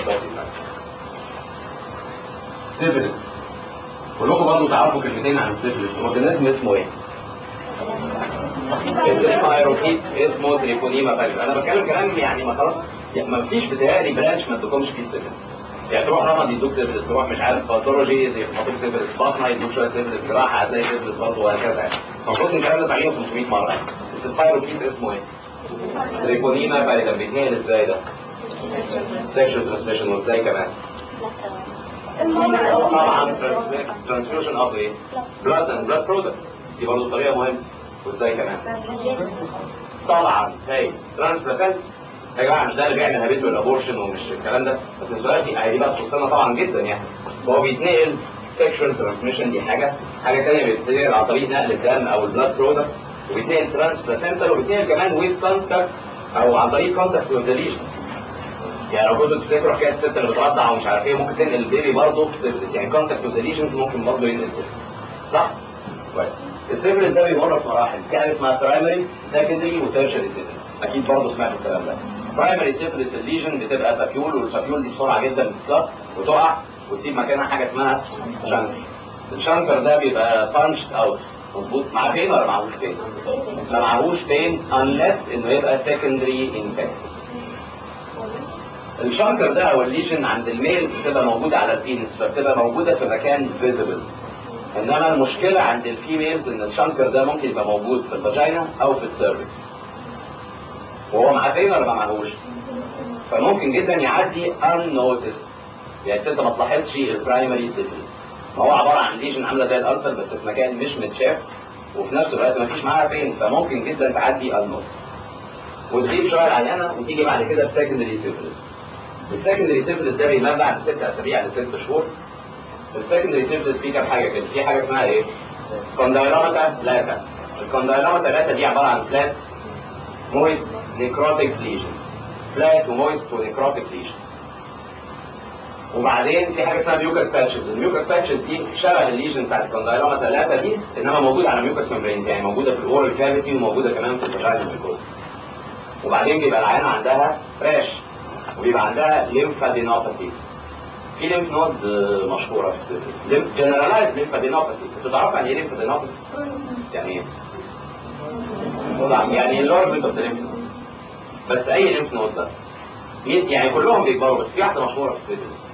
سيفلس كلكم برضه تعرفوا كلمتين عن السيفلس اورجانيزم اسمه ايه؟ اسمه ايروكيت اسمه تريبونيما فاجر انا بتكلم كلام يعني ما خلاص يعني ما فيش بتهيألي برانش ما تدوكمش فيه سيفلس يعني تروح رمض يدوك سيفلس تروح مش عارف باثولوجي يدوك سيفلس باطنه يدوك شويه سيفلس جراحه هتلاقي سيفلس برضه وهكذا يعني المفروض الكلام ده تعليمه 500 مره بس الفايروكيت اسمه ايه؟ تريبونيما فاجر بيتنقل ازاي ده؟ سيكشوال ترانسميشن وازاي كمان؟ طبعا ترانسفيوجن اوف ايه؟ بلاد اند بلاد برودكت دي برضه طريقه مهمه وازاي كمان؟ طبعا هي ترانسبلانت يا جماعه مش ده اللي بيعمل هابيتو الابورشن ومش الكلام ده بس دلوقتي هي بقى تخصنا طبعا جدا يعني هو بيتنقل سيكشوال ترانسميشن دي حاجه حاجه ثانيه بيتنقل عن طريق نقل الدم او البلاد برودكت وبيتنقل ترانسبلانتال وبيتنقل كمان ويز كونتاكت او عن طريق كونتاكت وذ ليجن يعني لو كنتوا تفتكروا حكايه الست اللي بترضع ومش عارف ايه ممكن تنقل البيبي برضه يعني كونتاكت وذ ليجن ممكن برضه ينقل صح؟ كويس السيفلس ده بيمر في مراحل في حاجه اسمها برايمري سكندري وتيرشري سيفلس اكيد برضه سمعت الكلام ده برايمري سيفلس الليجن بتبقى سافيول والسافيول دي بسرعه جدا بتسقط وتقع وتسيب مكانها حاجه اسمها شانكر الشانكر ده بيبقى بانشد اوت مظبوط معاه فين ولا معهوش فين؟ ما معهوش فين unless انه يبقى secondary infection الشانكر ده او الليجن عند الميل بتبقى موجوده على البينس فبتبقى موجوده في مكان فيزيبل انما المشكله عند الفيميلز ان الشانكر ده ممكن يبقى موجود في الفاجينا او في السيرفكس وهو معاه فين ولا ما معهوش فممكن جدا يعدي unnoticed يعني الست ما تلاحظش البرايمري سيفلس ما هو عباره عن ليجن عامله زي الالسر بس في مكان مش متشاف وفي نفس الوقت ما فيش معاها فين فممكن جدا تعدي unnoticed وتغيب شويه العيانه وتيجي بعد كده بسكندري سيفلس السكندري سيفلس ده بينام بعد ست اسابيع لست شهور السكندري سيفلس فيه كام حاجه كده في حاجه اسمها ايه؟ كوندايلوماتا لاتا الكوندايلوماتا لاتا دي عباره عن فلات مويست نيكروتيك ليجن فلات ومويست ونيكروتيك ليجن وبعدين في حاجه اسمها ميوكاس باتشز الميوكاس باتشز دي شبه الليجن بتاعت الكوندايلوماتا لاتا دي انما موجوده على ميوكاس ممبرين يعني موجوده في الاورال كافيتي وموجوده كمان في الفاجينا ميكوز وبعدين بيبقى العيان عندها راش وبيبقى عندها ليمفادينوباثي في ليمف نود مشهوره في السيفلس جنرالايز ليمفادينوباثي انتوا تعرفوا يعني ايه ليمفادينوباثي؟ يعني ايه؟ يعني اللورمنت اوف ذا ليمف نود بس اي ليمف نود ده يعني كلهم بيكبروا بس في واحده مشهوره في السيفلس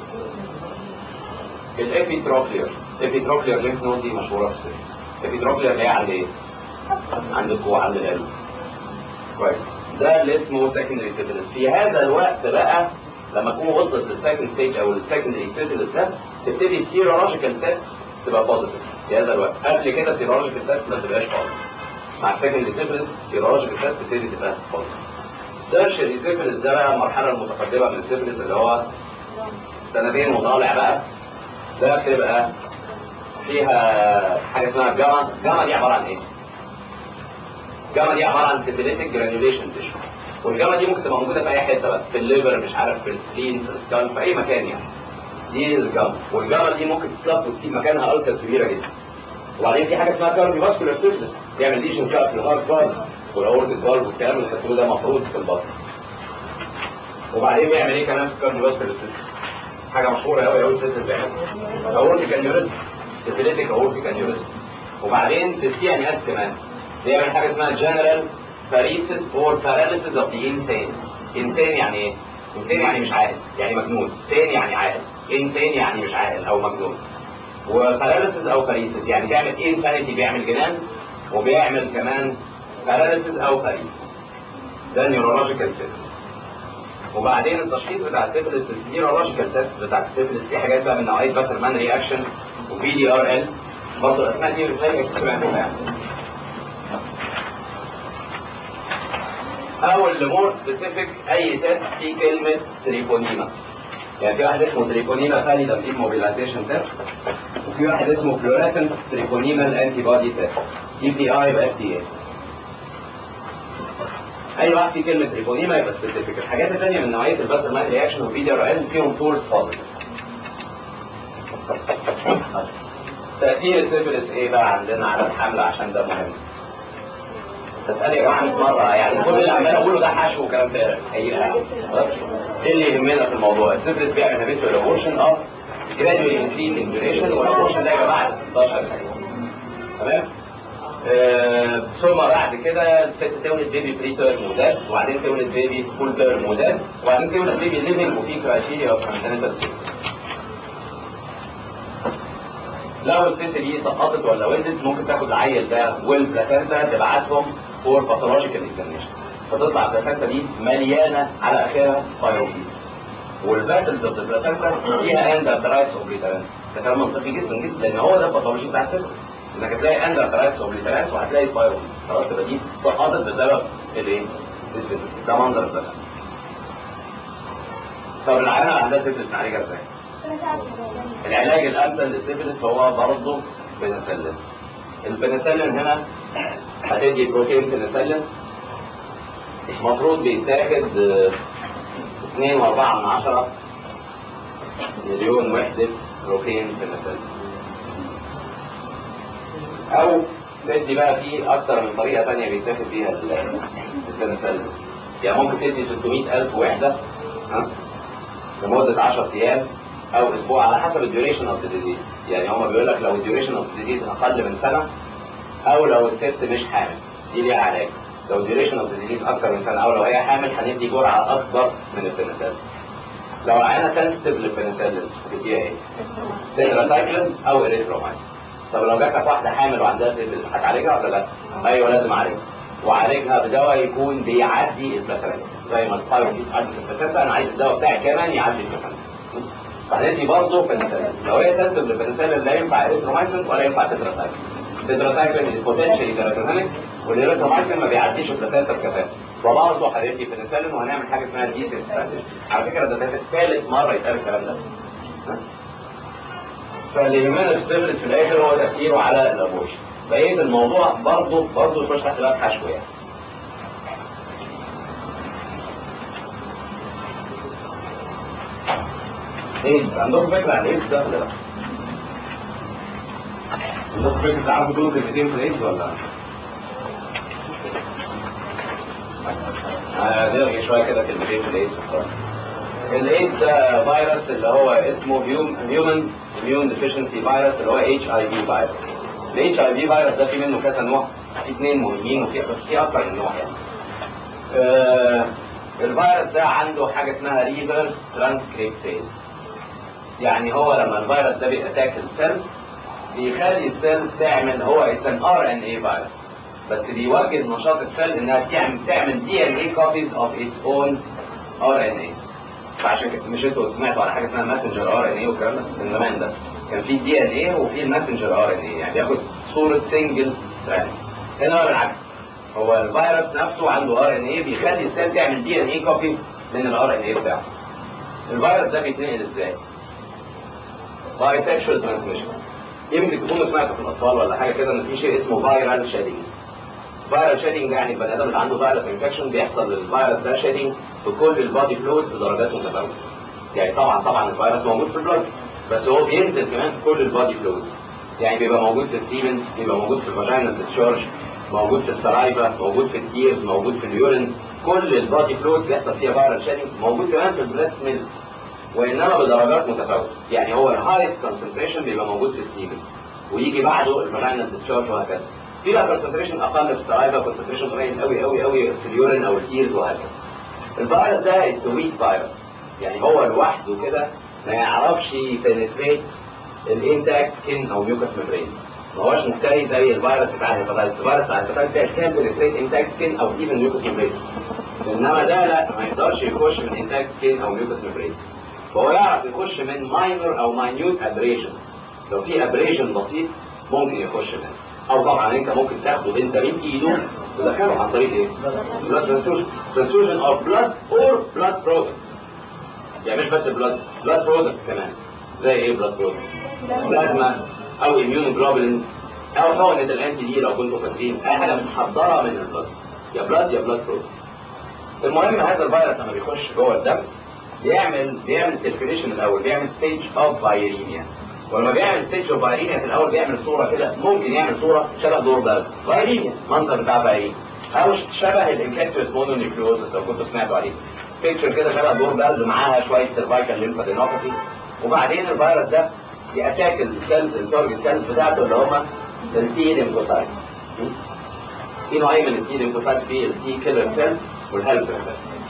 الابيتروكلير الابيتروكلير ليمف نود دي مشهوره في السيفلس الابيتروكلير اللي هي عند ايه؟ عند الكوع عند القلب كويس ده اللي اسمه سكندري سيفلس في هذا الوقت بقى لما تكون وصلت للسكند ستيج او السكندري سيفلس ده تبتدي السيرولوجيكال تيست تبقى بوزيتيف في هذا الوقت قبل كده السيرولوجيكال تيست ما تبقاش بوزيتيف مع السكندري سيفلس السيرولوجيكال تيست تبتدي تبقى بوزيتيف تيرشري سيفلس ده بقى المرحله المتقدمه من السيفلس اللي هو سنتين وطالع بقى ده بتبقى فيها حاجه اسمها جاما جاما دي عباره عن ايه؟ الجاما دي عباره عن سيفيليتك جرانيوليشن تيشو والجاما دي ممكن تبقى موجوده في اي حته بقى في الليفر مش عارف في السلين في السكال في اي مكان يعني دي الجاما والجاما دي ممكن تسلط وتسيب مكانها ألسر كبيره جدا وبعدين في حاجه اسمها كارديو فاسكولار سيفلس بيعمل ليجن كات في الهارت فالف والاورتيك فالف والكلام اللي خدتوه ده مفروض في البطن وبعدين بيعمل ايه كمان في الكارديو فاسكولار سيفلس حاجه مشهوره قوي قوي الست بتعملها اورتيك انيوريزم سيفيليتك اورتيك انيوريزم وبعدين في السي ان اس كمان بيعمل حاجه اسمها جنرال باريسيس اور باراليسيس اوف ذا انسان انسان يعني ايه؟ انسان يعني مش عاقل يعني مجنون انسان يعني عاقل انسان يعني مش عاقل او مجنون وباراليسيس او باريسيس يعني بيعمل انسانيتي بيعمل جنان وبيعمل كمان باراليسيس او باريسيس ده نيورولوجيكال سيفلس وبعدين التشخيص بتاع السيفلس النيورولوجيكال تيست بتاع السيفلس في حاجات بقى من نوعيه باتر مان رياكشن وبي دي ار ال برضه الاسماء دي بتلاقي سمعتوها يعني او اللي مور سبيسيفيك اي تيست فيه كلمه تريبونيما يعني في واحد اسمه تريبونيما فاليدا في موبيلايزيشن تيست وفي واحد اسمه فلوريسنت تريبونيما انتي بودي تيست دي بي اي يبقى اف دي اي اي واحد فيه كلمه تريبونيما يبقى سبيسيفيك الحاجات الثانيه من نوعيه الباتر مان رياكشن وبي دي ار ال فيهم فورس بوزيتيف تاثير السيفلس ايه بقى عندنا على الحمل عشان ده مهم تسألي يا جماعة 100 مرة يعني كل اللي عمال أقوله ده حشو وكلام فارغ حقيقة إيه اللي يهمنا في الموضوع؟ السيفلس بيعمل هابيتوال أبورشن أه gradually increasing duration والأبورشن ده يبقى بعد 16 يوم تمام؟ آه ثم بعد كده الست تولد بيبي بري تيرم مودات وبعدين تولد بيبي فول تيرم مودات وبعدين تولد بيبي ليفنج وفي كرايتيريا اوف كونتيننتال لو الست دي سقطت ولا ولدت ممكن تاخد العيل ده والبلاسنتا تبعتهم فور باثولوجيكال اكزامينشن فتطلع البلاسنتا دي مليانه على اخرها سبايروكيز والفاتلز اوف البلاسنتا فيها اندرترايتس اوبليترانس ده كلام منطقي جدا جدا لان هو ده الباثولوجي بتاع الست انك هتلاقي اندرترايتس اوبليترانس وهتلاقي سبايروكيز خلاص تبقى دي سقطت بسبب الايه؟ ده منظر البلاسنتا طب العيانه عندها سيفلس نعالجها ازاي؟ العلاج الامثل للسيفلس هو برضه بنسلين البنسلين هنا هتدي بروتين بنسلين المفروض بيتاخد 2 و4 من 10 مليون وحدة بروتين بنسلين او تدي بقى في اكتر من طريقة تانية بيتاخد بيها البنسلين يعني ممكن تدي 600 ألف وحدة ها لمدة 10 أيام او اسبوع على حسب الديوريشن اوف ذا ديزيز يعني هما بيقول لك لو الديوريشن اوف ذا ديزيز اقل من سنه او لو الست مش حامل دي ليها علاج لو الديوريشن اوف ذا ديزيز اكتر من سنه او لو هي حامل هندي جرعه اكبر من البنسلين لو العينه سنسيتيف للبنسلين هتديها ايه؟ تتراسايكلين او اريثرومايسين طب لو جات لك واحده حامل وعندها سيفلس هتعالجها ولا لا؟ ايوه لازم اعالجها وعالجها بدواء يكون بيعدي البلاسنتا زي ما السبايروكيز عدت البلاسنتا انا عايز الدواء بتاعي كمان يعدي البلاسنتا فهندي برضه بنسلين لو هي سنسيف للبنسلين لا ينفع اريثرومايسين ولا ينفع تتراسايكلين تتراسايكلين بوتنشالي تيراتوجينيك والاريثرومايسين ما بيعديش البلاسنتا بكفاءه وبرضه هندي بنسلين وهنعمل حاجه اسمها دي استراتيجي على فكره ده ثالث مره يتقال الكلام ده فاللي يهمنا في السيفلس في الاخر هو تاثيره على الابورشن بقيه الموضوع برضه برضه مش تحت باب حشو يعني ايدز عندكم فكره عن ايدز ده ولا لا؟ عندكم فكره تعرفوا تقولوا كلمتين في الايدز ولا نلغي شويه كده كلمتين في الايدز الايدز ده فيروس اللي هو اسمه هيومن اميون ديفيشنسي فيروس اللي هو اتش اي في فيروس الاتش اي في فيروس ده في منه كذا نوع في اثنين مهمين وفي بس في اكتر من نوع يعني آه الفيروس ده عنده حاجه اسمها ريفرس ترانسكريبتيز يعني هو لما الفيروس ده بيأتاك السيل بيخلي السيل تعمل هو اسم ار ان اي فيروس بس بيوجد نشاط السيل انها تعمل تعمل دي ان اي كوبيز اوف اتس اون ار ان اي فعشان كده مش انتوا سمعتوا على حاجه اسمها ماسنجر ار ان اي والكلام ده من زمان ده كان في دي ان اي وفي الماسنجر ار ان اي يعني بياخد صوره سنجل ستراند هنا بالعكس هو الفيروس نفسه عنده ار ان اي بيخلي السيل تعمل دي ان اي كوبي من الار ان اي بتاعه الفيروس ده بيتنقل ازاي؟ باي سيكشوال ترانسميشن يمكن تكونوا سمعتوا في الاطفال ولا حاجه كده ان في شيء اسمه فايرال شيدنج فايرال شيدنج يعني البني ادم اللي عنده فيروس انفكشن بيحصل للفيروس ده شيدنج في كل البادي فلويد بدرجات متفاوته يعني طبعا طبعا الفيروس موجود في البلد بس هو بينزل كمان في كل البادي فلويد يعني بيبقى موجود في السيمن بيبقى موجود في الفاجينا ديسشارج موجود في السلايفا موجود في التيرز موجود في اليورين كل البادي فلويد بيحصل فيها فيرال شيدنج موجود كمان في البريست ميلك وانما بدرجات متفاوته يعني هو الهايست كونسنتريشن بيبقى موجود في السيمن ويجي بعده الفاجينا ديسشارج وهكذا في بقى كونسنتريشن اقل في السلايفا كونسنتريشن قليل قوي قوي قوي في اليورين او التيرز وهكذا الفيروس ده اتس ويك فيروس يعني هو لوحده كده ما يعرفش يبنتريت الانتاكت سكين او ميوكس ميمبرين ما هوش مفتري زي الفيروس بتاع الهيباتايتس الفيروس بتاع الهيباتايتس كان بنتريت انتاكت سكين او ايفن ميوكس ميمبرين انما ده لا ما يقدرش يخش من انتاكت سكين او ميوكس ميمبرين فهو يعرف يخش من ماينور او ماينيوت ابريشن لو في ابريشن بسيط ممكن يخش منه او طبعا انت ممكن تاخده انت من ايده تدخله عن طريق ايه؟ بلاد ترانسفيوجن ترانسفيوجن اوف بلاد اور بلاد برودكت يعني مش بس بلاد بلاد برودكت كمان زي ايه بلاد برودكت؟ بلازما او اميون جلوبولينز او حقنه الانتي دي لو كنتوا فاكرين اي حاجه متحضره من البلاد يا بلاد يا بلاد برودكت المهم هذا الفيروس لما بيخش جوه الدم بيعمل بيعمل سيركيليشن الاول بيعمل ستيج اوف فايريميا ولما بيعمل ستيج اوف فايريميا في الاول بيعمل صوره كده ممكن يعمل صوره شبه دور برد فايريميا منظر بتاع فايريميا او شبه الانفكتوس مونونيكلوزس لو كنتوا سمعتوا عليه بيكتشر كده شبه دور برد معاها شويه سيرفايكال ليمفادينوباثي وبعدين الفيروس ده يأتاك السيلز التارجت سيلز بتاعته اللي هم التي ليمفوسايت في نوعين من التي ليمفوسايت في التي كيلر سيل والهيلبر سيل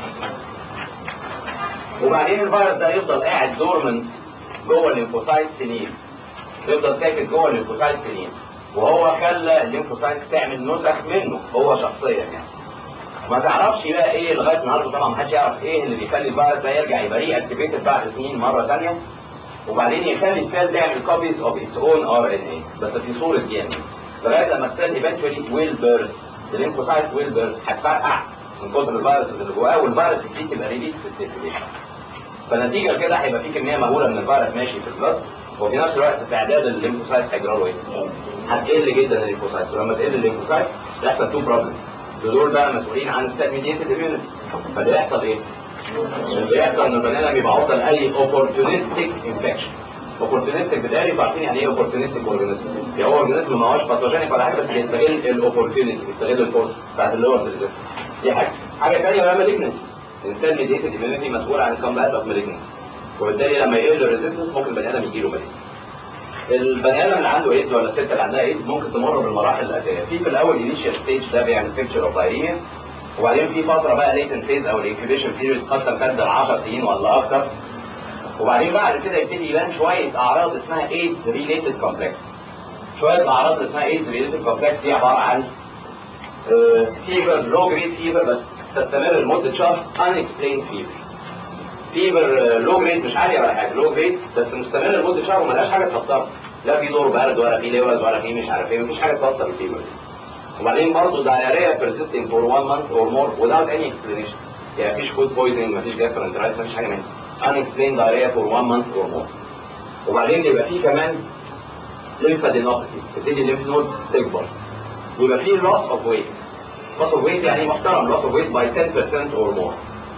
وبعدين الفيروس ده يفضل قاعد دورمنت جوه الليمفوسايت سنين يفضل ساكت جوه الليمفوسايت سنين وهو خلى الليمفوسايت تعمل نسخ منه هو شخصيا يعني ما تعرفش بقى ايه لغايه النهارده طبعا ما حدش يعرف ايه اللي بيخلي الفيروس ده يرجع يبقى ري اكتيفيتد بعد سنين مره ثانيه وبعدين يخلي السيل تعمل كوبيز اوف اتس اون ار ان اي بس في صوره دي ان لغايه لما السيل ايفنتشولي ويل بيرست الليمفوسايت ويل بيرست هتفرقع من كتر الفيروس اللي جواه والفيروس دي تبقى ريليس في السيركيليشن فنتيجه لكده هيبقى في كميه مهوله من الفيروس ماشي في البلد وفي نفس الوقت تعداد الليمفوسايت هيجرى له ايه؟ هتقل جدا الليمفوسايت ولما تقل الليمفوسايت يحصل تو بروبلم دول بقى مسؤولين عن السيل ميديتد اميونيتي فاللي يحصل ايه؟ اللي يحصل ان البني ادم يبقى عرضه لاي اوبورتونيستيك انفكشن اوبورتونيستيك بالتالي عارفين يعني ايه اوبورتونيستيك اورجانيزم يعني هو اورجانيزم ما هوش باثوجينيك ولا حاجه بس بيستغل الاوبورتونيتي بيستغل الفرصه بتاعت اللور دي حاجه حاجه ثانيه بقى مالجنسي الانسان ميديتد اميونيتي مسؤول عن الكومبات اوف مالجنسي وبالتالي لما يقل الريزيستنس ممكن البني ادم يجي له مالجنسي البني ادم اللي عنده ايدز ولا الست اللي عندها ايدز ممكن تمر بالمراحل الاتيه في في الاول انيشال ستيج ده بيعمل بيكتشر اوف فايريميا وبعدين في فتره بقى ليتن فيز او الانكيبيشن بيريد قد تمتد ل 10 سنين ولا اكتر وبعدين بعد كده يبتدي يبان شويه اعراض اسمها ايدز ريليتد كومبلكس شويه اعراض اسمها ايدز ريليتد كومبلكس دي عباره عن فيفر لو جريد فيفر بس تستمر لمده شهر unexplained فيفر فيفر لو جريد مش عاليه ولا حاجه لو جريد بس مستمر لمده شهر وملهاش حاجه تفسرها لا في دور برد ولا في لوز ولا في مش عارف ايه مفيش حاجه تفسر الفيفر دي وبعدين برضه diarrhea persisting for one month or more without any explanation يعني مفيش food poisoning مفيش gastroenteritis مفيش حاجه منها unexplained diarrhea for one month or more وبعدين يبقى فيه كمان lymphadenopathy تبتدي الليمف نودز تكبر ويبقى فيه loss of weight loss of weight يعني محترم loss of weight by 10% or more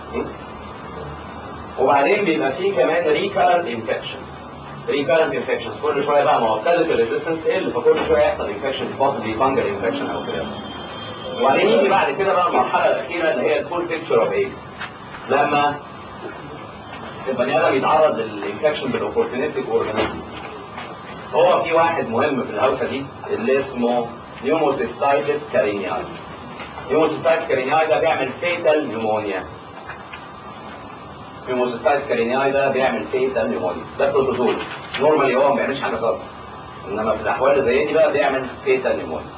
وبعدين بيبقى فيه كمان recurrent infections recurrent infections كل شويه بقى ما هو ابتدت الريزيستنس تقل فكل شويه يحصل انفكشن possibly fungal infection او كده وبعدين يجي بعد كده بقى المرحله الاخيره اللي هي الفول بيكتشر اوف ايدز لما البني ادم يتعرض للانفكشن بالاوبورتونيستيك اورجانيزم هو في واحد مهم في الهوسه دي اللي اسمه نيوموسيستايتس كارينياي نيوموسيستايتس كارينياي ده بيعمل فيتال نيمونيا نيوموسيستايتس كارينياي ده بيعمل فيتال نيمونيا ده بروتوزول نورمالي هو ما بيعملش حاجه خالص انما في الاحوال اللي زي دي بقى بيعمل فيتال نيمونيا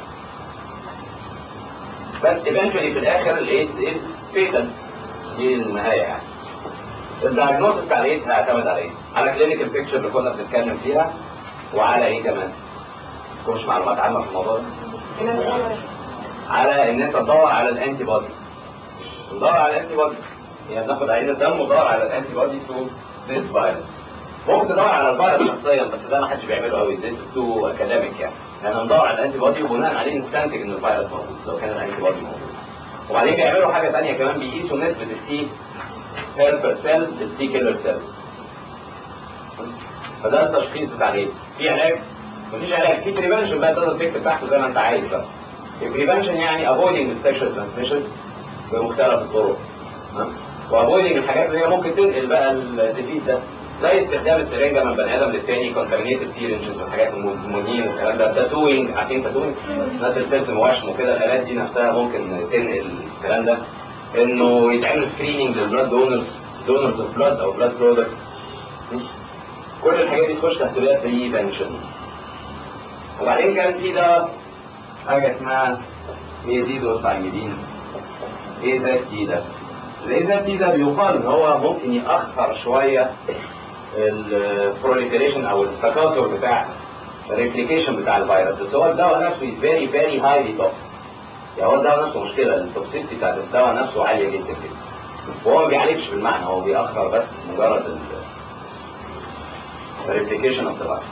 بس ايفنتشولي في الاخر الايدز از فيتال دي النهايه يعني الدايجنوستس بتاع الايدز هيعتمد على ايه؟ على كلينيكال بيكتشر اللي كنا بنتكلم فيها وعلى ايه كمان؟ مش معلومات عامه في الموضوع ده؟ على ان انت تدور على الانتي بودي تدور على الانتي بودي يعني بناخد عينه دم وندور على الانتي بودي تو ذيس فيروس ممكن تدور على الفيروس شخصيا بس ده ما حدش بيعمله قوي ذيس تو اكاديميك يعني يعني ندور على الانتي بودي وبناء عليه نستنتج ان الفيروس موجود لو كان الانتي بودي موجود وبعدين بيعملوا حاجه ثانيه كمان بيقيسوا نسبه التي هيلبر سيل التي كيلر سيل فده التشخيص بتاع ايه؟ في علاج مفيش علاج في بريفنشن بقى تقدر تكتب تحته زي ما انت عايز بقى البريفنشن يعني avoiding السكشوال ترانسميشن بمختلف الطرق وافويدنج الحاجات اللي هي ممكن تنقل بقى الديزيز ده زي استخدام السرنجه من بني ادم للتاني كونتامينيتد سيرنجز والحاجات المونين والكلام ده تاتوينج عارفين تاتوينج الناس اللي بترسم وشم وكده الالات دي نفسها ممكن تنقل الكلام ده انه يتعمل سكريننج للبلاد دونرز دونرز اوف بلاد او بلاد برودكتس كل الحاجات دي تخش تحت باب بريفنشن وبعدين كان في ده حاجه اسمها ايزيدوسايميدين ايه ذات دي ده الايه ذات دي ده بيقال ان هو ممكن ياخر شويه البروليفريشن او التكاثر بتاع الريبليكيشن بتاع الفيروس بس هو الدواء نفسه فيري فيري هايلي توكسيك يعني هو الدواء نفسه مشكله التوكسيستي بتاعت الدواء نفسه عاليه جدا جدا وهو ما بيعالجش بالمعنى هو بيأخر بس مجرد الريبليكيشن اوف ذا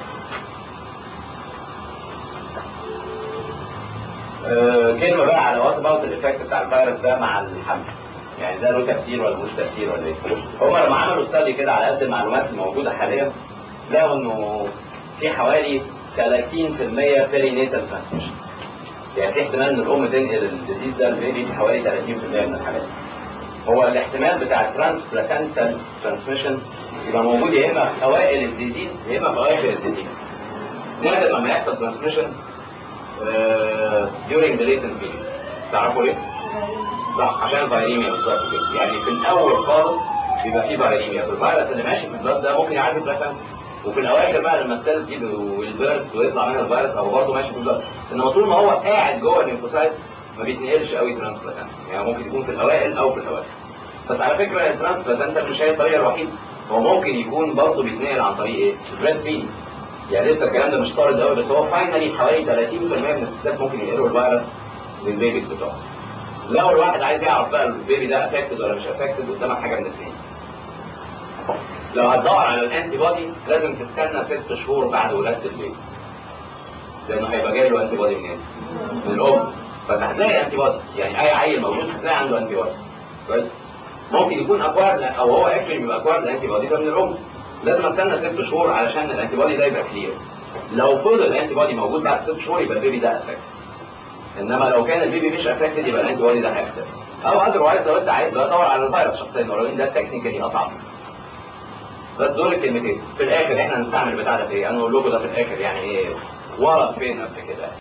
كلمه بقى على وات اباوت الايفكت بتاع الفيروس ده مع الحمل يعني ده له تاثير ولا ملوش تاثير ولا ايه؟ هم لما عملوا استادي كده على قد المعلومات الموجوده حاليا لقوا انه في حوالي 30% بيرينيتال ترانسميشن يعني في احتمال ان الام تنقل الديزيز ده للبيبي في حوالي 30% من الحالات هو الاحتمال بتاع الترانس بلاسنتال ترانسميشن يبقى موجود يا اما في اوائل الديزيز يا اما في اواخر الديزيز نادر لما يحصل ترانسميشن during the latent period تعرفوا ليه؟ صح عشان الفيريميا بالظبط كده يعني في الاول خالص بيبقى فيه فيريميا الفيروس اللي ماشي في البلاد ده ممكن يعدي بلاسنتا وفي الاواخر بقى لما السيلز تيجي والبيرث ويطلع منها الفيروس هو برضه ماشي في البلاد انما طول ما هو قاعد جوه الليمفوسايت ما بيتنقلش قوي ترانس بلاسنتا يعني ممكن يكون في الاوائل او في الاواخر بس على فكره الترانس بلاسنتا مش هي الطريقه الوحيده هو ممكن يكون برضه بيتنقل عن طريق ايه؟ بريد فيد يعني لسه الكلام ده مش صارد قوي بس هو فاينلي حوالي 30% من الستات ممكن ينقلوا الفيروس للبيبيز بتوعهم لو الواحد عايز يعرف بقى البيبي ده افكتد ولا مش افكتد قدامك حاجه من الاثنين لو هتدور على الانتي بودي لازم تستنى ست شهور بعد ولاده البيبي لانه هيبقى جاي له انتي بودي منين؟ من الام فهتلاقي انتي بودي يعني اي عيل مولود هتلاقي عنده انتي بودي كويس ممكن يكون اكوارد او هو اكشلي بيبقى اكوارد الانتي بودي ده من الام لازم استنى ست شهور علشان الانتي بودي ده يبقى كلير لو فضل الانتي بودي موجود بعد ست شهور يبقى البيبي ده افكت انما لو كان البيبي مش افكتد يبقى الانتي بودي ده هيختفي او اذروايز لو انت عايز بقى دور على الفيروس شخصيا ولو ان ده تكنيكالي اصعب بس دول الكلمتين في الاخر احنا هنستعمل بتاع ده في ايه؟ انا اقول لكم ده في الاخر يعني ايه ورا فين قبل كده